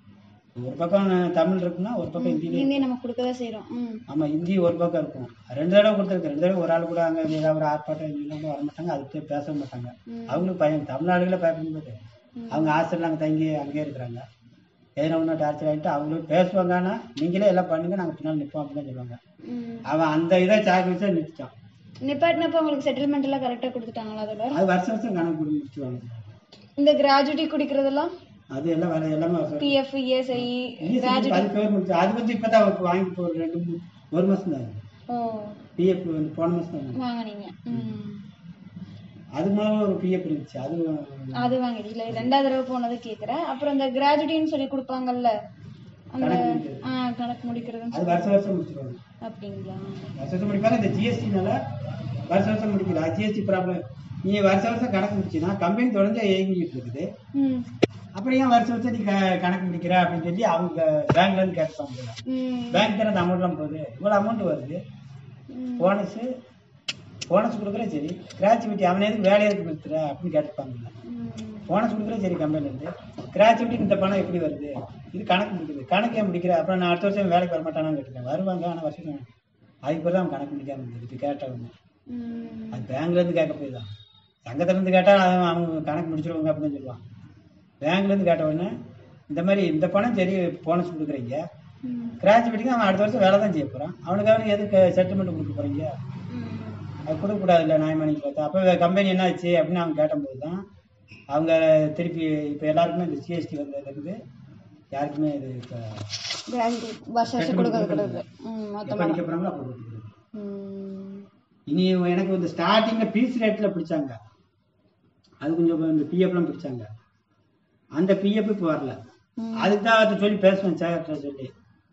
ஒரு பக்கம் தமிழ் இருக்குன்னா ஒரு பக்கம் ஹிந்திலையும் ஹிந்தி நம்ம கொடுக்கதான் செய்றோம் ம் ஆமாம் ஹிந்தி ஒரு பக்கம் இருக்கும் ரெண்டு தடவை கொடுத்துருக்கு ரெண்டு தடவை ஒரு ஆள் கூட அங்கே ஏதாவது ஒரு ஆர்ப்பாட்டம் இல்லாமல் வர மாட்டாங்க அதுக்கு பேச மாட்டாங்க ம். அவங்களுக்கு பயம் தமிழ்நாடுகளே பயப்படும்போது அவங்க ஹாஸ்டலில் அங்கே தங்கி அங்கேயே இருக்கிறாங்க எதனா ஒன்றும் டார்ச்சர் ஆகிட்டு அவங்களும் பேசுவாங்க ஆனால் நீங்களே எல்லாம் பண்ணுங்க நாங்கள் பின்னால் நிற்போம் அப்படின்னு தான் சொல்லுவாங்க ம் அவன் அந்த இதை சாக்கு வச்சு நிறுத்திட்டான் நிப்பாட்டினப்ப உங்களுக்கு செட்டில்மெண்ட் எல்லாம் கரெக்டா கொடுத்துட்டாங்களா அதோட அது வருஷம் வருஷம் கணக்கு கொடுத்து முடிச்சுவாங்க இந்த கிராஜுவிட்டி குடிக்கிறதெல்லாம் அது எல்லாம் வேலை எல்லாமே வருஷம் பிஎஃப் இஎஸ்ஐ ESI அது பேர் முடிச்சு அது வந்து இப்போ தான் வாங்கி இப்போ ஒரு ரெண்டு மூணு ஒரு மாதம் தான் ஓ பிஎஃப் வந்து போன மாதம் தான் வாங்குனீங்க ம் அதுக்கு முதல்ல ஒரு பிஎஃப் இருந்துச்சு அது அது வாங்கிட்டு இல்ல ரெண்டாவது தடவை போனது கேக்குறேன் அப்புறம் இந்த கிராஜுவிட்டின்னு சொல்லி கொடுப்பாங்கல்ல அந்த கணக்கு முடிக்கிறது. ஆ கணக்கு முடிக்கிறதுன்னு அது வருஷம் வருஷம் முடிச்சிருவாங்க அப்படிங்களா வருஷம் வருஷம் முடிப்பாங்க இந்த ஜிஎஸ்டினால வருஷம் வருஷம் முடிக்கல ஜிஎஸ்டி ப்ராப்ளம் நீ வருஷம் வருஷம் கணக்கு முடிச்சுன்னா கம்பெனி தொடர்ந்து இயங்கிட்டு இருக்குது ம் அப்புறம் ஏன் வருஷம் வருஷம் நீ க- கணக்கு முடிக்கிற அப்படின்னு சொல்லி அவங்க பேங்க்ல இருந்து கேட்பாங்க ம் பேங்க் தானே அந்த அமௌண்ட்லாம் போகுது இவ்வளோ அமௌண்ட் வருது ம். போனஸு போனஸ் கொடுக்குற சரி கிராச்சுவிட்டி அவன் எதுக்கு வேலையை எதுக்கு நிறுத்துற அப்படின்னு கேட்டுப்பாங்கல்ல ம். போனஸ் கொடுக்குற சரி கம்பெனிலேருந்து கிராச்சுவிட்டி இந்த பணம் எப்படி வருது இது கணக்கு முடிக்குது கணக்கு ஏன் முடிக்கிற அப்புறம் நான் அடுத்த வருஷம் வேலைக்கு வர மாட்டானான்னு கேட்டுருக்கேன் வருவாங்க ஆனால் வருஷம் அதுக்கு பிறகு அவன் கணக்கு முடிக்காம இருந்தது இப்போ கேட்டவங்க ம். அது பேங்க்லேருந்து கேட்க போய் தான் சங்கத்துலேருந்து கேட்டால் அவன் அவங்க கணக்கு முடிச்சிருவாங்க அப்படின்னு சொல்லுவான் பேங்க்லேருந்து கேட்ட உடனே இந்த மாதிரி இந்த பணம் சரி போனஸ் கொடுக்குறீங்க ம். கிராச்சுவிட்டிக்கு அவன் அடுத்த வருஷம் வேலை தான் செய்ய போகிறான் அவனுக்கு அவனுக்கு எதுக்கு செட்டில்மெண்ட் கொடுக்க போகிறீங்க ம். அது கொடுக்கக்கூடாது இல்லை நியாயமானிக்கு பார்த்தா அப்போ கம்பெனி என்ன ஆச்சு அப்படின்னு அவங்க கேட்டபோது தான் அவங்க திருப்பி இப்போ எல்லாருக்குமே இந்த ஜிஎஸ்டி வந்ததுக்கு யாருக்குமே இது இப்போ கிராஜுவிட்டி வருஷம் வருஷம் கொடுக்கறது கொடுக்குது ம் எப்போ மொத்தமாக நிற்க போகிறாங்களோ அப்போ கொடுத்துருது ம் இனி எனக்கு இந்த ஸ்டார்டிங்கில் பீஸ் ரேட்டில் பிடிச்சாங்க அது கொஞ்சம் இந்த பிஎஃப்லாம் பிடிச்சாங்க அந்த பிஎஃப் இப்போ வரல ம். அதுக்கு தான் அதை சொல்லி பேசுவேன் சேகர்கிட்ட சொல்லி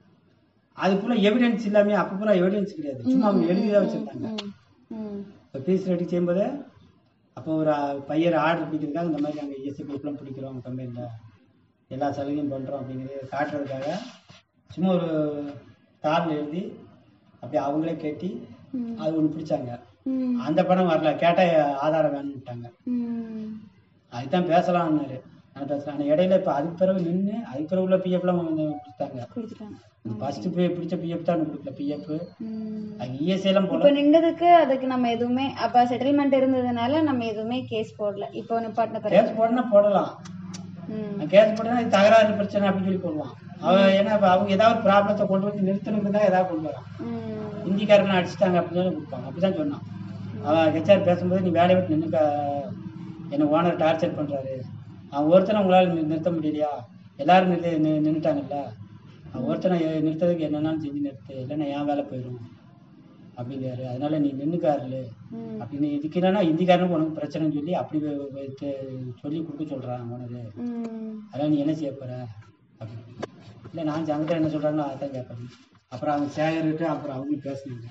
அது ஃபுல்லாக எவிடன்ஸ் இல்லாமே அப்போ ஃபுல்லாக எவிடன்ஸ் கிடையாது சும்மா அவங்க எழுதி தான் வச்சுருந்தாங்க ம் ம் இப்போ பீஸ் ரேட்டு செய்யும்போது அப்போ ஒரு பையர் ஆர்டர் பிடிக்கிறதுக்காக இந்த மாதிரி நாங்கள் இஎஸ்சி குரூப்லாம் பிடிக்கிறோம் கம்பெனியில் எல்லா சலுகையும் பண்ணுறோம் அப்படிங்கிறது காட்டுறதுக்காக சும்மா ஒரு தாளில் எழுதி அப்படி அவங்களே கேட்டி ம். அது ஒன்று பிடிச்சாங்க ம் அந்த படம் வரல கேட்டால் ஆதாரம் வேணும்ட்டாங்க ம் அதுதான் பேசலாம்னாரு நான் பேசலாம் ஆனால் இடையில இப்போ அதுக்கு பிறகு நின்று அதுக்கு பிறகு உள்ள பிஎஃப்லாம் கொடுத்தாங்க கொடுத்துட்டாங்க ஃபஸ்ட்டு பிடிச்ச பிஎஃப் தான் கொடுக்கல பிஎஃப் ம் அது இஎஸ்ஐ எல்லாம் இப்போ போல நின்றதுக்கு அதுக்கு நம்ம எதுவுமே அப்ப செட்டில்மெண்ட் இருந்ததுனால நம்ம எதுவுமே கேஸ் போடல இப்போ நிப்பாட்டின பிறகு கேஸ் போடனா போடலாம் ம் கேஸ் போட்டா இது தகராறு பிரச்சனை அப்படின்னு சொல்லி போடுவான் அவன் ஏன்னா இப்ப அவங்க ஏதாவது ப்ராப்ளத்தை கொண்டு வந்து நிறுத்தணுக்கு தான் ஏதாவது கொண்டு வரான் ம் ஹிந்திக்காரங்க அடிச்சிட்டாங்க அப்படின்னு சொல்லி கொடுப்பாங்க அப்படிதான் சொன்னான் அவன் ஹெச்ஆர் பேசும்போது நீ வேலையை விட்டு நின்னுக்க என்ன ஓனர் டார்ச்சர் பண்றாரு அவன் ஒருத்தனை உங்களால நி- நிறுத்த முடியலையா எல்லாரும் நிறுத்தி நி- நின்னுட்டாங்கல்ல அவன் ஒருத்தனை எ- நிறுத்ததுக்கு என்னன்னாலும் செஞ்சு நிறுத்து இல்லைன்னா என் வேலை போயிடும் அப்படிங்கிறாரு அதனால நீ நின்னுக்காருல ம் அப்படின்னு இதுக்கு என்னன்னா ஹிந்திக்காரனுக்கு உனக்கு பிரச்சனைன்னு சொல்லி அப்படி வே- வே- தெ- சொல்லி கொடுக்க சொல்றான் ஓனரு ம் அதான் நீ என்ன செய்ய போற அப்படின்னு இல்லை நான் சங்கத்தில் என்ன சொல்கிறாங்களோ அதான் கேட்பேன் அப்புறம் அவங்க சேகர்கிட்ட அப்புறம் அவங்களும் பேசினாங்க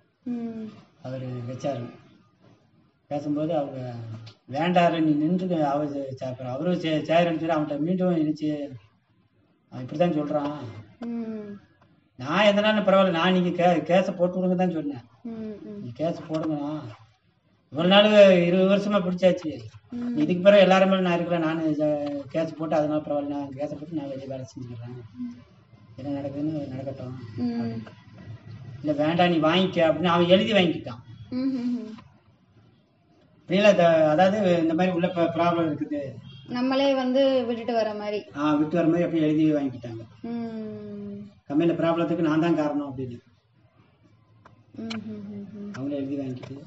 ம் அவர் வச்சாரு பேசும்போது அவங்க வேண்டாரு நீ நின்று அவர் அப்புறம் அவரும் சே சேகர்னு சொல்லி அவன்கிட்ட மீண்டும் இருந்துச்சு அவன் இப்படி தான் சொல்கிறான் ம் நான் எதனாலும் பரவாயில்ல நான் நீங்கள் கே கேஸை போட்டு விடுங்க தான் சொன்னேன் ம் ம் நீ கேஸ் போடுங்கண்ணா இவ்வளோ நாள் இருபது வருஷமா பிடிச்சாச்சு ம். இதுக்கு பிறகு எல்லாரும் மேலே நான் இருக்கிறேன் நான் கேஸ் போட்டு அதனால பரவாயில்ல நான் கேஸை போட்டு நான் வெளியே வேலை செஞ்சுக்கிறேன் என்ன நடக்குதுன்னு நடக்கட்டும் ம் இல்லை வேண்டாம் நீ வாங்கிக்க அப்படின்னு அவன் எழுதி வாங்கிக்கிட்டான் ம் ம் இல்லை அதாவது இந்த மாதிரி உள்ள ப்ராப்ளம் இருக்குது நம்மளே வந்து விட்டுட்டு வர மாதிரி ஆ விட்டு வர மாதிரி அப்படியே எழுதி வாங்கிக்கிட்டாங்க ம் கம்பெனியில் ப்ராப்ளத்துக்கு நான் தான் காரணம் அப்படின்னு ம் ம் ம் ம் அவங்களே எழுதி வாங்கிக்கிட்டு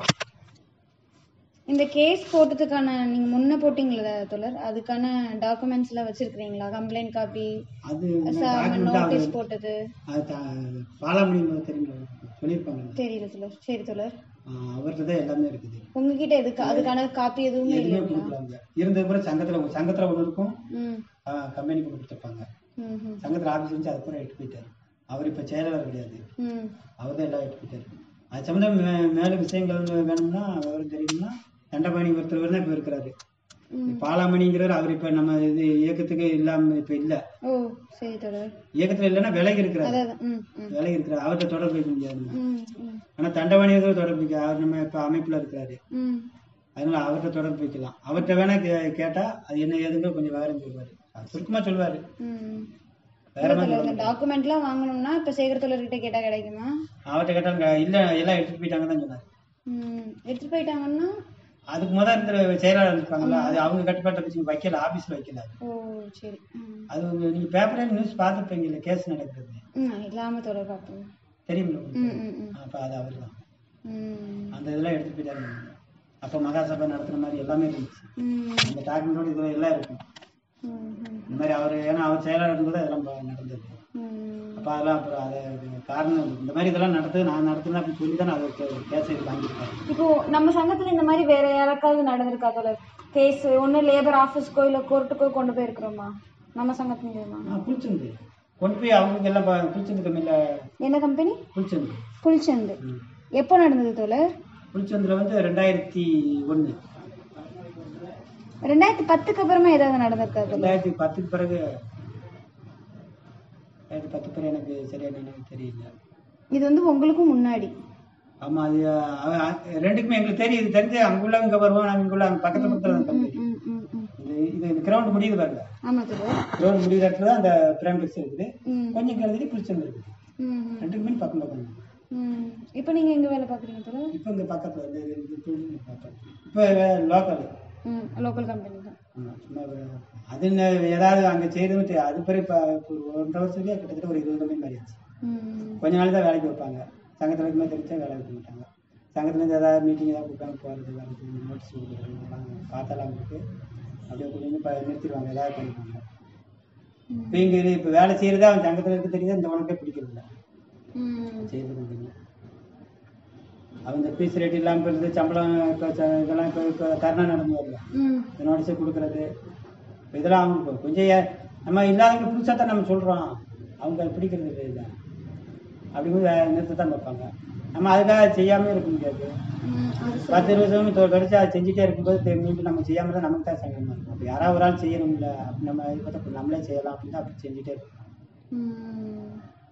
இந்த கேஸ் போட்டதுக்கான நீங்க முன்ன போட்டீங்களா தொடர் அதுக்கான டாக்குமெண்ட்ஸ் எல்லாம் வச்சிருக்கீங்களா கம்ப்ளைண்ட் காப்பி அது டாக்குமெண்ட் நோட்டீஸ் அவர் போட்டது அது தா- பாலாமணி தெரியுமா சொல்லியிருப்பாங்க தெரியல தொடர் சரி தொடர் அவர்கிட்ட தான் எல்லாமே இருக்குது உங்ககிட்ட எதுக்கு அதுக்கான காப்பி எதுவுமே எதுவுமே இல்லைங்களா கொடுக்கலாங்க இருந்தது கூட சங்கத்தில் சங்கத்தில் ஒன்று இருக்கும் ம் கம்பெனிக்கு ஒன்று கொடுத்துருப்பாங்க ம் ம் சங்கத்தில் ஆஃபீஸ் வந்து அது பூரா எடுத்து போயிட்டார் அவர் இப்போ செயலாளர் கிடையாது ம் அவர் தான் எல்லாம் எடுத்து போயிட்டார் அது சம்மந்தம் மே மேலே விஷயங்கள் வேணும்னா விவரம் தெரியும்னா தண்டபாணி ஒருத்தர் தான் இப்போ இருக்கிறாரு ம். பாலாமணிங்கிறவர் அவர் இப்ப நம்ம இது இயக்கத்துக்கு இல்லாம இப்ப இல்ல ஓ சரி தோழர் இயக்கத்துல இல்லைன்னா விலகி இருக்கிறார் அதான் ம் ம் விலகி இருக்கிறார் அவர்கிட்ட தொடர்பு வைக்க முடியாது ம் ம் ஆனா தண்டவாணியதோ தொடர்பு வைக்க அவர் நம்ம இப்ப அமைப்புல இருக்கிறாரு ம் அதனால அவர்கிட்ட தொடர்பு வைக்கலாம் அவர்கிட்ட வேணா கே- கேட்டா அது என்ன ஏதுங்க கொஞ்சம் விவரம் சொல்லுவாரு அது சுருக்கமா சொல்லுவாரு ம் வேற மாதிரி இந்த டாக்குமெண்ட்லாம் வாங்கணும்னா இப்ப சேகர் தோழர்கிட்ட கேட்டா கிடைக்குமா அவர்கிட்ட கேட்டாங்க இல்ல எல்லாம் எடுத்துட்டு போயிட்டாங்க தான் சொன்னாரு ம் எடுத்துட்டு போயிட்டாங்கன்னா அதுக்கு முதல் இருந்த செயலாளர் இருப்பாங்கல்ல அது அவங்க கட்டுப்பாட்டை வச்சு வைக்கல ஆபீஸ்ல வைக்கல ஓ சரி ம் அது உங்க- நீங்க பேப்பர்ல நியூஸ் பார்த்துருப்பீங்கல்ல கேஸ் நடக்கிறது ம் இல்லாம தொடர் பார்ப்போம் தெரியுமில்ல உங்களுக்கு? ம் ம் ம் அப்ப அது அவர் தான் ம் அந்த இதெல்லாம் எடுத்துட்டு போயிட்டாங்க அப்ப மகாசபை நடத்துன மாதிரி எல்லாமே இருந்துச்சு ம் அந்த டாக்குமெண்டோட இதுல எல்லாம் இருக்கும் ம் ம் இந்த மாதிரி அவர் ஏன்னா அவர் செயலாளர் இருக்கும்போது அதெல்லாம் ப- நடந்தது ம் அப்ப அதெல்லாம் அப்புறம் அதை காரணம் இந்த மாதிரி இதெல்லாம் நடத்துது நான் நடத்துனேன் அப்படின்னு சொல்லி தான் அதை கேஸ் இது வாங்கியிருக்காரு இப்போ நம்ம சங்கத்துல இந்த மாதிரி வேற யாருக்காவது நடந்திருக்கா தோழர் கேஸ் ஒண்ணு லேபர் ஆபீஸ்க்கோ இல்ல கோர்ட்டுக்கோ கொண்டு போயிருக்கிறோமா நம்ம சங்கத்து மூலியமா நான் புளிச்சந்து கொண்டு போய் அவங்களுக்கு எல்லாம் ப- புளிச்சந்து கம்மியில் என்ன கம்பெனி புளிச்சந்து புல்சந்து ம். எப்போ நடந்தது தோழர் புளிச்சந்தில் வந்து ரெண்டாயிரத்தி ஒன்று ரெண்டாயிரத்தி பத்துக்கு அப்புறமா ஏதாவது நடந்திருக்கா தோழர் ரெண்டாயிரத்தி பத்துக்கு பிறகு ரெண்டாயிரத்தி பத்து பிறகு எனக்கு சரியா நினைவு தெரியல இது வந்து உங்களுக்கும் முன்னாடி ஆமா அது அவ- அ- ரெண்டுக்குமே எங்களுக்கு தெரியும் இது தெரிஞ்சு அங்க உள்ளவங்க இங்க வருவோம் நாங்க இங்க உள்ள அங்க பக்கத்துல பக்கத்துல தான் தம்பி ம் ம் ம் இது இது இந்த கிரவுண்ட் முடியுது பாருங்க ஆமா தோழர் கிரவுண்ட் முடியுற இடத்துல தான் அந்த பிரைம் இருக்குது ம் கொஞ்சம் கிடந்துட்டு புளிச்சந்து இருக்குது ம் ம், ரெண்டுக்குமே பக்கம் பக்கம் தான். ம் இப்போ நீங்க எங்க வேலை பாக்குறீங்க தோழர் இப்போ இங்க பக்கத்துல இந்த இது- இது தொழில் பார்த்தோம் இப்போ லோக்கல் ம் லோக்கல் கம்பெனி தான் ஆமா, சும்மா வே- அது என்ன ஏதாவது அங்க செய்துட்டு அது பிறகு இப்போ ஒரு ஒன்றரை வருஷத்துக்கே கிட்டத்தட்ட ஒரு இருபது கம்பெனி மாறிடுச்சு ம் கொஞ்ச நாள் தான் வேலைக்கு வைப்பாங்க சங்கத்தில் இருக்குமே தெரிஞ்சா வேலை வைக்க மாட்டாங்க சங்கத்துலேருந்து ஏதாவது மீட்டிங் ஏதாவது கொடுப்பாங்க போகிறது வரது நோட்டீஸ் கொடுக்குறது இதெல்லாம் பார்த்தாலாம் அவங்களுக்கு அப்படியே கொஞ்சம் இப்போ நிறுத்திடுவாங்க ஏதாவது பண்ணிப்பாங்க ம். இப்போ இங்கே இப்போ வேலை செய்யறதா அவன் சங்கத்தில் இருக்க தெரியுதா இந்த உனக்கே பிடிக்கிறது ம் செய்யறது தெரியும் அவங்க இந்த ஃபீஸ் ரேட் இல்லாமல் போயிடுது சம்பளம் இப்போ ச- இதெல்லாம் இப்போ இப்போ தரணா நடந்து வரல ம் இந்த நோட்டீஸை கொடுக்குறது இப்ப இதெல்லாம் அவங்களுக்கு கொஞ்சம் ஏ- நம்ம இல்லாதவங்க புதுசாக தான் நம்ம சொல்கிறோம் அவங்க அது பிடிக்கிறது இல்லை இல்லை அப்படிங்கும்போது வே- நிறுத்த தான் பார்ப்பாங்க நம்ம அதுக்காக செய்யாமல் இருக்க முடியாது ம் அது சரி. பத்து இருபது வருஷம் தொடர்ச்சி அதை செஞ்சுட்டே இருக்கும்போது தெ- மீண்டும் நம்ம செய்யாமல் தான் நமக்கு தான் சங்கமாக இருக்கும் அப்போ யாராவது ஒரு ஆள் செய்யணும்ல அப்படி நம்ம இது பார்த்தா நம்மளே செய்யலாம் அப்படின்னு தான் அப்படி செஞ்சுட்டே இருக்கோம் ம்.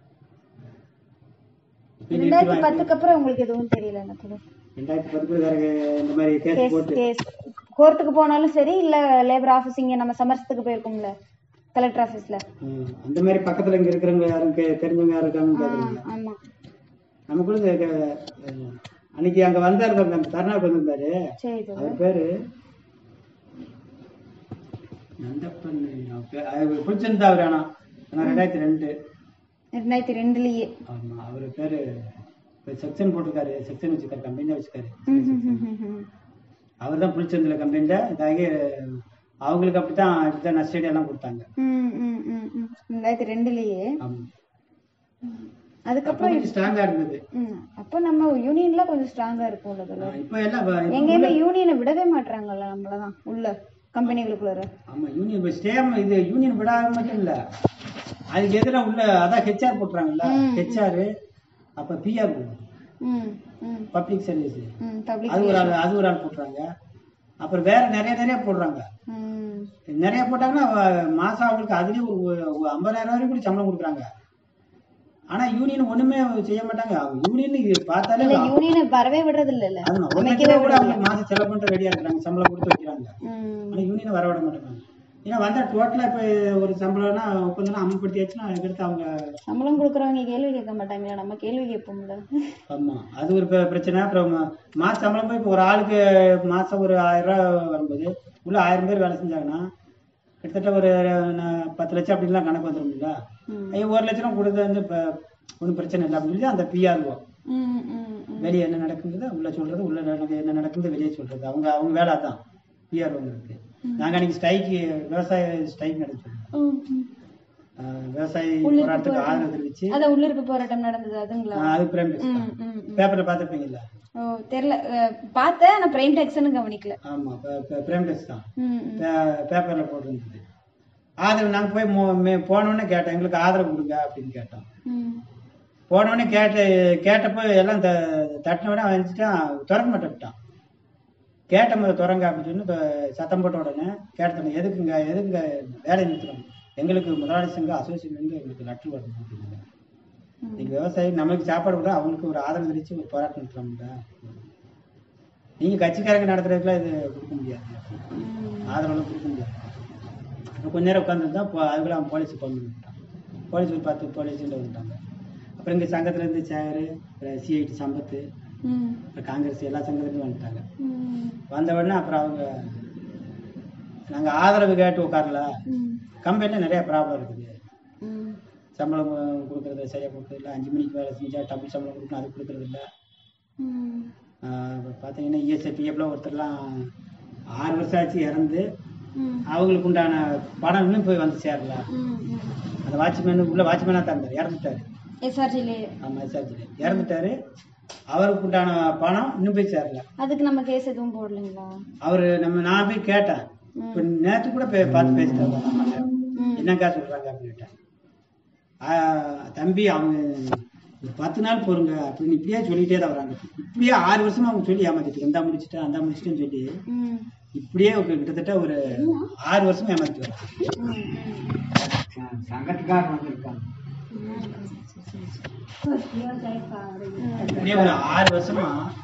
இப்ப ரெண்டாயிரத்தி நிறுத்திடுவாங்க. பத்துக்கு அப்புறம் உங்களுக்கு எதுவும் தெரியல என்ன தோழர் ரெண்டாயிரத்தி பத்து வேற இந்த மாதிரி கேஸ் கேஸ் போட்டு கேஸ் கோர்ட்டுக்கு போனாலும் சரி இல்ல லேபர் ஆபீஸ் இங்க நம்ம சமரசத்துக்கு போயிருக்கோம்ல கலெக்டர் ஆபீஸ்ல ம், அந்த மாதிரி பக்கத்துல இங்க இருக்கிறவங்க யாரும் கே- தெரிஞ்சவங்க யாரும் இருக்காங்கன்னு கேக்குறீங்க ஆமா நமக்குள்ள இந்த க- அஹ், அன்னைக்கு அங்க வந்தாரு பாருங்க, அந்த கருணாவுக்கு வந்திருந்தாரு சரி தோழர் அவர் பேரு நந்தப்பன் அவர் பேரு- அவர் பிடிச்சிருந்தா அவர் ஆனா ஆனா ரெண்டாயிரத்தி ரெண்டு ரெண்டாயிரத்தி ரெண்டுலயே ஆமா அவர் பேரு செக்ஷன் போட்டிருக்காரு செக்ஷன் வச்சிருக்காரு கம்பெனி வச்சிருக்காரு ம், ம், ம், ம், ம். அவர் தான் புளிச்சந்தில கம்பெனில இதாகி அவங்களுக்கு அப்படித்தான் இப்படித்தான் நஷ்டடி எல்லாம் கொடுத்தாங்க ம், ம், ம், ம். ரெண்டாயிரத்தி ரெண்டுலயே ஆமா அதுக்கப்புறம் கொஞ்சம் ஸ்ட்ராங்கா இருந்தது ம், அப்போ நம்ம யூனியன்ல கொஞ்சம் ஸ்ட்ராங்கா இருக்கும்ல தோழர் இப்ப எல்லாம் வ- இப்ப எங்கேயுமே யூனியனை விடவே மாட்றாங்கல்ல நம்மளதான் உள்ள கம்பெனிகளுக்குள்ள ஆமா யூனியன் இப்ப ஸ்டேம் இது யூனியன் விடாத மட்டும் இல்ல அதுக்கு எதிராக உள்ள அதான் ஹெச்ஆர் போட்டுறாங்கல்ல ஹெச்ஆர் அப்ப பிஆர் ம் ம் பப்ளிக் சர்வீஸ் ம் பப்ளிக் அது ஒரு ஆள் அது ஒரு ஆள் போட்டுறாங்க அப்புறம் வேற நிறைய நிறைய போடுறாங்க ம் நிறைய போட்டாங்கன்னா அவ- மாசம் அவங்களுக்கு அதுலயும் ஒரு ஒரு ஐம்பதாயிரம் வரைக்கும் கூட சம்பளம் கொடுக்குறாங்க ஆனா யூனியன் ஒண்ணுமே செய்ய மாட்டாங்க அவங்க யூனியன் இது பார்த்தாலே இல்ல யூனியனை வரவே விடுறது இல்ல அது ஒரு லட்ச ரூபா கூட அவங்க மாசம் செலவு பண்ணிட்டு ரெடியா இருக்கிறாங்க சம்பளம் கொடுத்து வைக்கிறாங்க ம் ஆனா யூனியனை வர விட மாட்டாங்க ஏன்னா வந்தா டோட்டலா இப்ப ஒரு சம்பளம்னா கொஞ்ச நாள் அமல்படுத்தியாச்சுன்னா அதுக்கடுத்து அவங்க சம்பளம் கொடுக்குறவங்க கேள்வி கேட்க மாட்டாங்களா நம்ம கேள்வி கேட்போம்ல ஆமா அது ஒரு பெ- பிரச்சனை அப்புறம் மா- மாச சம்பளம் போய் இப்போ ஒரு ஆளுக்கு மாசம் ஒரு ஆயிரம் ரூபாய் வரும்போது உள்ள ஆயிரம் பேர் வேலை செஞ்சாங்கன்னா கிட்டத்தட்ட ஒரு ந- பத்து லட்சம் அப்படிலாம் கணக்கு வந்துடும்ல ம். ஐயோ ஒரு லட்சம் கொடுத்தது வந்து இப்போ ஒன்றும் பிரச்சனை இல்லை அப்படின்னு சொல்லி அந்த பிஆர்ஓ ம் ம் ம் வெளியே என்ன நடக்குது உள்ள சொல்றது உள்ள நடக்க- என்ன நடக்குது வெளியே சொல்றது அவங்க அவங்க வேலை அதான் பிஆர்ஓங்களுக்கு நாங்க அன்னைக்கு ஸ்ட்ரைக்கு விவசாய ஸ்ட்ரைக் நடந்தோம் ம், ம். விவசாய போராட்டத்துக்கு ஆதரவு தெரிவிச்சு அதான் உள்ளிருப்பு போராட்டம் நடந்தது அதுங்களா ஆஹ் அது பிரேம் ம் ம் ம். பேப்பர்ல பார்த்துருப்பீங்கல்ல ஓ தெரியல அஹ், பார்த்தேன் ஆனா பிரைம் டெக்ஸ்னு கவனிக்கல ஆமா பிரேம் டெஸ்ட் தான் ம் ம் பே- பேப்பர்ல போட்டிருந்தது ஆதரவு நாங்க போய் மோ- மே- போனோடனே கேட்டோம் எங்களுக்கு ஆதரவு கொடுங்க அப்படின்னு கேட்டோம் ம் போனோடனே கேட்ட கேட்டப்போ எல்லாம் த- தட்டின உடனே அவன் வந்துட்டான் திறக்க மாட்டேன் கேட்ட முதல் திறங்க அப்படின்னு சொல்லி இப்ப சத்தம் போட்ட உடனே கேட்டோம் எதுக்குங்க எதுக்குங்க வேலையை நிறுத்தணும் எங்களுக்கு முதலாளி சங்க அசோசியேஷன்லேருந்து எங்களுக்கு லெட்டர் வரணும் அப்படின்னாங்க இன்னைக்கு விவசாயி நம்மளுக்கு சாப்பாடு விட அவங்களுக்கு ஒரு ஆதரவு தெரிவிச்சு ஒரு போராட்டம் நடத்துறோம்ல நீங்க கட்சிக்காரங்க நடத்துறதுக்குலாம் இது கொடுக்க முடியாது ஆதரவு கொடுக்க முடியாது அப்புறம் கொஞ்ச நேரம் உட்காந்துருந்தா அதுக்குள்ள அவன் போலீஸ் கொண்டு வந்துட்டான் போலீஸ் ஒரு பத்து போலீஸ் வந்துட்டாங்க அப்புறம் இங்க சங்கத்துல இருந்து சேரு சிஐடி சம்பத்து ம் அப்புறம் காங்கிரஸ் எல்லா சங்கத்துலேருந்து வந்துட்டாங்க ம் வந்த உடனே அப்புறம் அவங்க நாங்க ஆதரவு கேட்டு உட்காரல ம் கம்பெனியில் நிறைய ப்ராப்ளம் இருக்குது ம் சம்பளம் கு- கொடுக்கறது சரியாக கொடுக்கறது இல்லை அஞ்சு மணிக்கு வேலை செஞ்சா டபுள் சம்பளம் கொடுக்கணும் அது கொடுக்கறது இல்லை ம் பார்த்தீங்கன்னா இஎஸ்ஐ பிஎஃப்லாம் ஒருத்தர்லாம் ஆறு வருஷம் ஆச்சு இறந்து ம் அவங்களுக்கு உண்டான பணம் இன்னும் போய் வந்து சேரல ம் அந்த வாட்ச்மேன் உள்ள வாட்ச்மேனாக தான் இருந்தார் இறந்துட்டாரு எஸ்ஆர்ஜிலே ஆமாம் எஸ்ஆர்ஜி இறந்துட்டாரு அவருக்கு உண்டான பணம் இன்னும் போய் சேரல அதுக்கு நம்ம கேஸ் எதுவும் போடலைங்களா அவர் நம்ம நான் போய் கேட்டேன் இப்போ நேற்று கூட போய் பார்த்து பேசிட்டாங்க நம்மகிட்ட. ம் என்னக்கா சொல்றாங்க அப்படின்ட்டு ஆ, தம்பி அவங்க ஒரு பத்து நாள் பொறுங்க அப்படின்னு இப்படியே சொல்லிட்டே தான் வராங்க இப்படியே ஆறு வருஷமா அவங்க சொல்லி ஏமாத்திட்டு இந்த முடிச்சுட்டேன் அந்த முடிச்சுட்டேன்னு சொல்லி ம் இப்படியே ஒரு கிட்டத்தட்ட ஒரு ஆறு வருஷமா ஏமாத்தி வராங்க ம் சங்கத்துக்காரன் வந்திருக்காங்க இப்படியே ஒரு ஆறு வருஷமா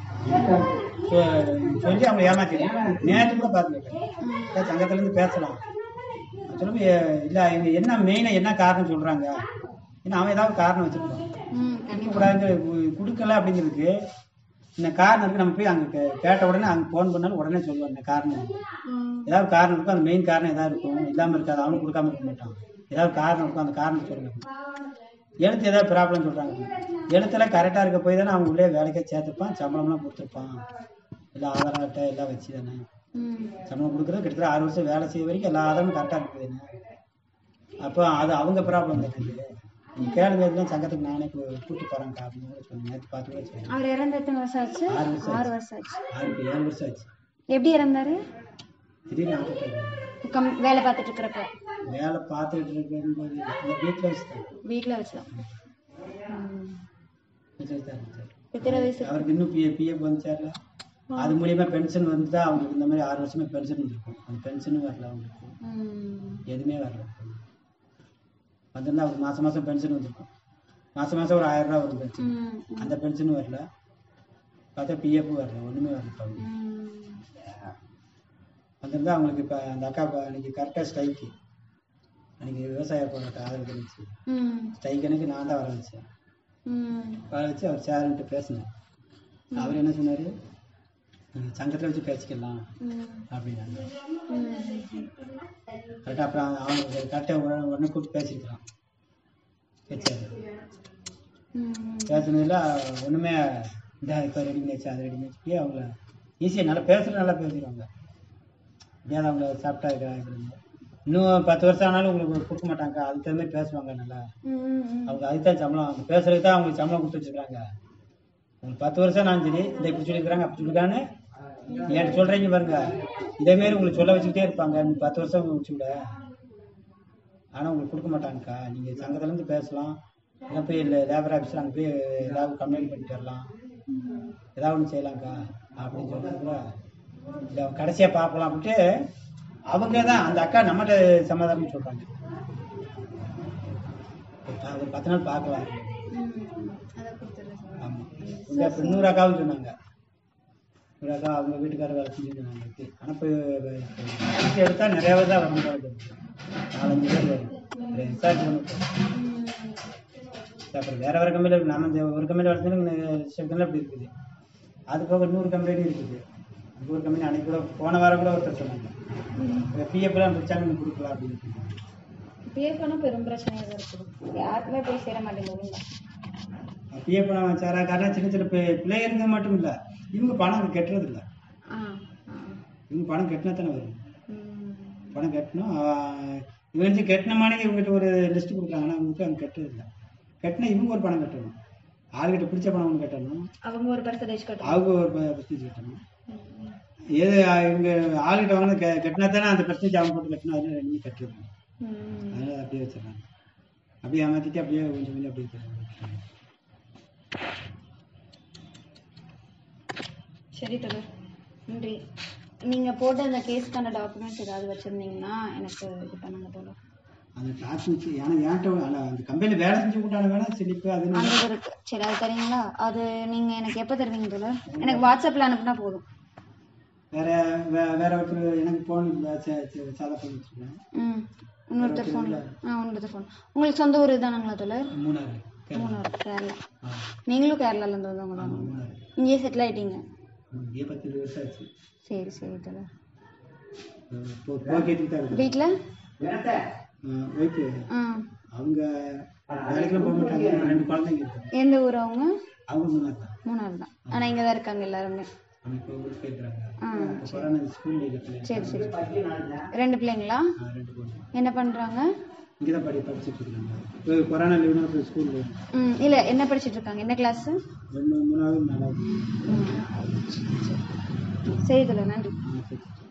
சொ- சொல்லி அவங்க ஏமாத்திருக்காங்க நேற்று கூட பார்த்துருக்கேன் சங்கத்துல இருந்து பேசலாம் சொல்லுங்க இல்ல இவங்க என்ன மெயினா என்ன காரணம் சொல்றாங்க ஏன்னா அவன் ஏதாவது காரணம் வச்சிருப்பான் ம் கொடுக்கக்கூடாது கொடுக்கல அப்படிங்கிறதுக்கு இந்த காரணம் இருக்கு நம்ம போய் அங்க கே- கேட்ட உடனே அங்க ஃபோன் பண்ணாலும் உடனே சொல்லுவாங்க இந்த காரணம் ம் ஏதாவது காரணம் இருக்கும் அந்த மெயின் காரணம் ஏதாவது இருக்கும் இல்லாம இருக்காது அவனுக்கு கொடுக்காம இருக்க மாட்டான் ஏதாவது காரணம் இருக்கும் அந்த காரணம் சொல்லுங்க எழுத்து ஏதாவது ப்ராப்ளம் சொல்றாங்க எழுத்துல கரெக்டா இருக்க போய் தானே அவங்க உள்ளே வேலைக்கே சேர்த்துப்பான் சம்பளம்லாம் கொடுத்துருப்பான் எல்லாம் ஆதாரம் அட்டை எல்லாம் வச்சு தானே ம் சம்பளம் கொடுக்குறது கிட்டத்தட்ட ஆறு வருஷம் வேலை செய்ய வரைக்கும் எல்லா ஆதாரமும் கரெக்டாக இருக்குதுன்னு அப்போ அது அவங்க ப்ராப்ளம் தானே இது நீ கேளுங்க இதெல்லாம் சங்கத்துக்கு நானே கூ- கூட்டு போகிறேன் அப்படின்னு கூட சொன்னேன் நேற்று பார்த்து கூட சொன்னேன் அவர் இறந்து எத்தனை வருஷம் ஆச்சு ஆறு வருஷம் ஆறு வருஷம் ஆச்சு ஆறுக்கு ஏழு வருஷம் ஆச்சு எப்படி இறந்தாரு திடீர்னு ஆட்டத்தை கம் வேலை பார்த்துட்டு இருக்கிறப்ப வேலை பார்த்துட்டு இருக்கும்போது இந்த வீட்டில் வச்சு தான் வீட்டில் வச்சுதான் ம். வீட்டில் வச்சு தான் இருந்துச்சு. எத்தனை வயசு அவருக்கு இன்னும் பிஎஃப் பிஎஃப் வந்துச்சார்ல அது மூலியமா பென்ஷன் வந்துட்டா அவங்களுக்கு இந்த மாதிரி ஆறு வருஷமா பென்ஷன் வந்துருக்கும் அந்த பென்ஷனும் வரல அவங்களுக்கு ம் எதுவுமே வரல வந்திருந்தா அவருக்கு மாசம் மாசம் பென்ஷன் வந்திருக்கும் மாசம் மாசம் ஒரு ஆயிரம் ரூபா வரும் பென்ஷன் ம் அந்த பென்ஷனும் வரல பார்த்தா பிஎஃப் வரல ஒண்ணுமே வரல இப்ப அவங்களுக்கு. ம் வந்திருந்தா அவங்களுக்கு இப்போ அந்த அக்கா இப்போ அன்னைக்கு கரெக்டாக ஸ்ட்ரைக்கு அன்னைக்கு விவசாய போராட்ட ஆதரவு தெரிவிச்சு ம் ஸ்ட்ரைக் எனக்கு நான் தான் வர வச்சேன் ம் வர வச்சு அவர் சேருன்ட்டு பேசினேன் அவர் என்ன சொன்னார் சங்கத்தில் வச்சு பேசிக்கலாம் ம் அப்படின்னாங்க ம் கரெக்டாக அப்புறம் அவங்க கரெக்டாக உடனே உடனே கூப்பிட்டு பேசியிருக்கிறான் பேச்சாரு ம் பேசுனதுல ஒன்றுமே இந்த இப்போ ரெடி மேட்ச் அது ரெடி மேட்ச் இப்படியே அவங்கள ஈஸியாக நல்லா பேசுகிற நல்லா பேசிடுவாங்க எப்படியாவது அவங்க சாப்பிட்டா இருக்கிறாங்க இன்னும் பத்து வருஷம் ஆனாலும் உங்களுக்கு கொடுக்க மாட்டாங்க அதுக்கு தகுந்த மாதிரி பேசுவாங்க நல்லா ம் ம் அவங்க அதுக்கு தான் சம்பளம் அவங்க பேசுறதுக்கு தான் அவங்களுக்கு சம்பளம் கொடுத்து வச்சிருக்காங்க உங்களுக்கு பத்து வருஷம் நான் சரி இந்த இப்படி சொல்லியிருக்காங்க அப்படி சொல்லிருக்கான்னு என்கிட்ட சொல்றீங்க பாருங்க இதே மாதிரி உங்களுக்கு சொல்ல வச்சுக்கிட்டே இருப்பாங்க நீ பத்து வருஷம் வச்சு விட ஆனால் உங்களுக்கு கொடுக்க மாட்டாங்கக்கா நீங்கள் சங்கத்துலேருந்து பேசலாம் இல்லை போய் இல்லை லேபர் ஆஃபீஸில் அங்கே போய் ஏதாவது கம்ப்ளைண்ட் பண்ணிட்டு வரலாம் ஏதாவது ஒன்று செய்யலாம்க்கா அப்படின்னு சொன்னதுக்குள்ள இல்லை அவங்க கடைசியாக பார்க்கலாம் அப்படின்ட்டு அவங்க தான் அந்த அக்கா நம்மகிட்ட சமாதானம் சொல்கிறாங்க ஒரு பத்து நாள் பார்க்கலாம் அதை கொடுத்துட்றேன் ஆமாம் இங்கே இப்போ இன்னொரு அக்காவும் சொன்னாங்க இன்னொரு அக்கா அவங்க வீட்டுக்காரர் வேலை செஞ்சு சொன்னாங்க ஆனால் இப்போ எடுத்தால் நிறையாவே தான் வரும் போல இருக்கு. நாலஞ்சு பேர் வரும் ஒரு விசாரிச்சு ஒன்று அப்புறம் வேற வேற கம்பெனியில் நம்ம இந்த ஒரு கம்பெனியில் வளர்த்துனா ரிசப்ஷனில் இப்படி இருக்குது அது போக இன்னொரு கம்பெனி இருக்குது இன்னொரு கம்பெனி அன்னைக்கு கூட போன வாரம் கூட ஒருத்தர் சொன்னாங்க பிஎஃப்லாம் பிடிச்சாங்க கொடுக்கலாம் அப்படின்னு பிஎஃப் ஆனால் பெரும் பிரச்சனையாக தான் இருக்குது யாருக்குமே போய் சேர மாட்டேங்குது ஒழுங்கா பிஎஃப் பணம் சாரா காரணம் சின்ன சின்ன பி- பிள்ளைங்க மட்டும் இல்லை இவங்க பணம் அங்கே கட்டுறது இல்லை ஆ ஆ இவங்க பணம் கட்டினா தானே வரும் ம் பணம் கட்டணும் ஆஹ் இவங்க வந்து கட்டின மாதிரி இவங்ககிட்ட ஒரு லிஸ்ட் கொடுக்குறாங்கன்னா அவங்களுக்கு அங்கே கட்டுறது இல்லை கட்டினா இவங்க ஒரு பணம் கட்டணும் ஆளுகிட்ட பிடிச்ச பணம் ஒன்று கட்டணும் அவங்க ஒரு பர்சன்டேஜ் கட்டணும் அவங்க ஒரு பர்சன்டேஜ் கட்டணும் எது ஆஹ் இவங்க ஆளுகிட்ட வாங்கின க கட்டினா தானே அந்த பர்சன்டேஜ் அவங்க போட்டு கட்டணும் அதனால ரெண்டுமே கட்டுறது ம் அதனால அப்படியே வச்சிடறாங்க அப்படியே ஏமாத்திட்டு அப்படியே கொஞ்சம் கொஞ்சம் அப்படியே தர்றாங்க. சரி தொடர் நன்றி நீங்கள் போட்ட அந்த கேஸ்க்கான டாக்குமெண்ட்ஸ் ஏதாவது வச்சுருந்தீங்கன்னா எனக்கு இது பண்ணுங்க தோழர் அந்த டாக்குமெண்ட்ஸ் ஏன்னா ஏன்ட்ட அல்ல அந்த கம்பெனியில் வேலை செஞ்சு விட்டான வேலை சிலிப்பு அது அந்த இது இருக்கு சரி அது தரீங்களா அது நீங்கள் எனக்கு எப்போ தருவீங்க தோழர் எனக்கு வாட்ஸ்அப்பில் அனுப்புனா போதும் வேற வே- வேற ஒருத்தர் எனக்கு ஃபோன் சாதா ஃபோன் வச்சுருக்கேன் ம் இன்னொருத்தர் ஃபோனில் ஆ இன்னொருத்தர் ஃபோன் உங்களுக்கு சொந்த ஊர் தானுங்களா தோழர் மூணாறு கேரளா மூணார் கேரளா ஆ நீங்களும் கேரளாலேருந்து வந்தவங்க தான் ஆமாம் மூணாறு இங்கேயே செட்டில் ஆயிட்டீங்க ம், இங்கே பத்து இருபது வருஷம் ஆச்சு சரி சரி தோழர் இப்போ போக்கேட்டுக்கு தான் இருக்கு வீட்டில் ஒய்ஃபு ஆ அவங்க வேலைக்கெல்லாம் போக மாட்டாங்க ரெண்டு குழந்தைங்க இருக்காங்க எந்த ஊர் அவங்க அவங்க மூணாறு தான் மூணார் தான் ஆனால் இங்கே தான் இருக்காங்க எல்லாருமே அவங்க இப்போ ஊருக்கு போயிருக்கிறாங்க ஆ இப்போ கொரோனா ஸ்கூல் இருக்கிறது சரி சரி ரெண்டு பிள்ளைங்களா ரெண்டு பொண்ணு என்ன பண்ணுறாங்க இங்கே தான் படி படிச்சுட்டு இருக்காங்க இப்போ கொரோனா லீவ்னா இப்போ ஸ்கூல் ம் இல்லை என்ன படிச்சிட்டு இருக்காங்க என்ன கிளாஸு ரெண்டு மூணாவது நாலாவது சரி தோழர் நன்றி ஆ சரி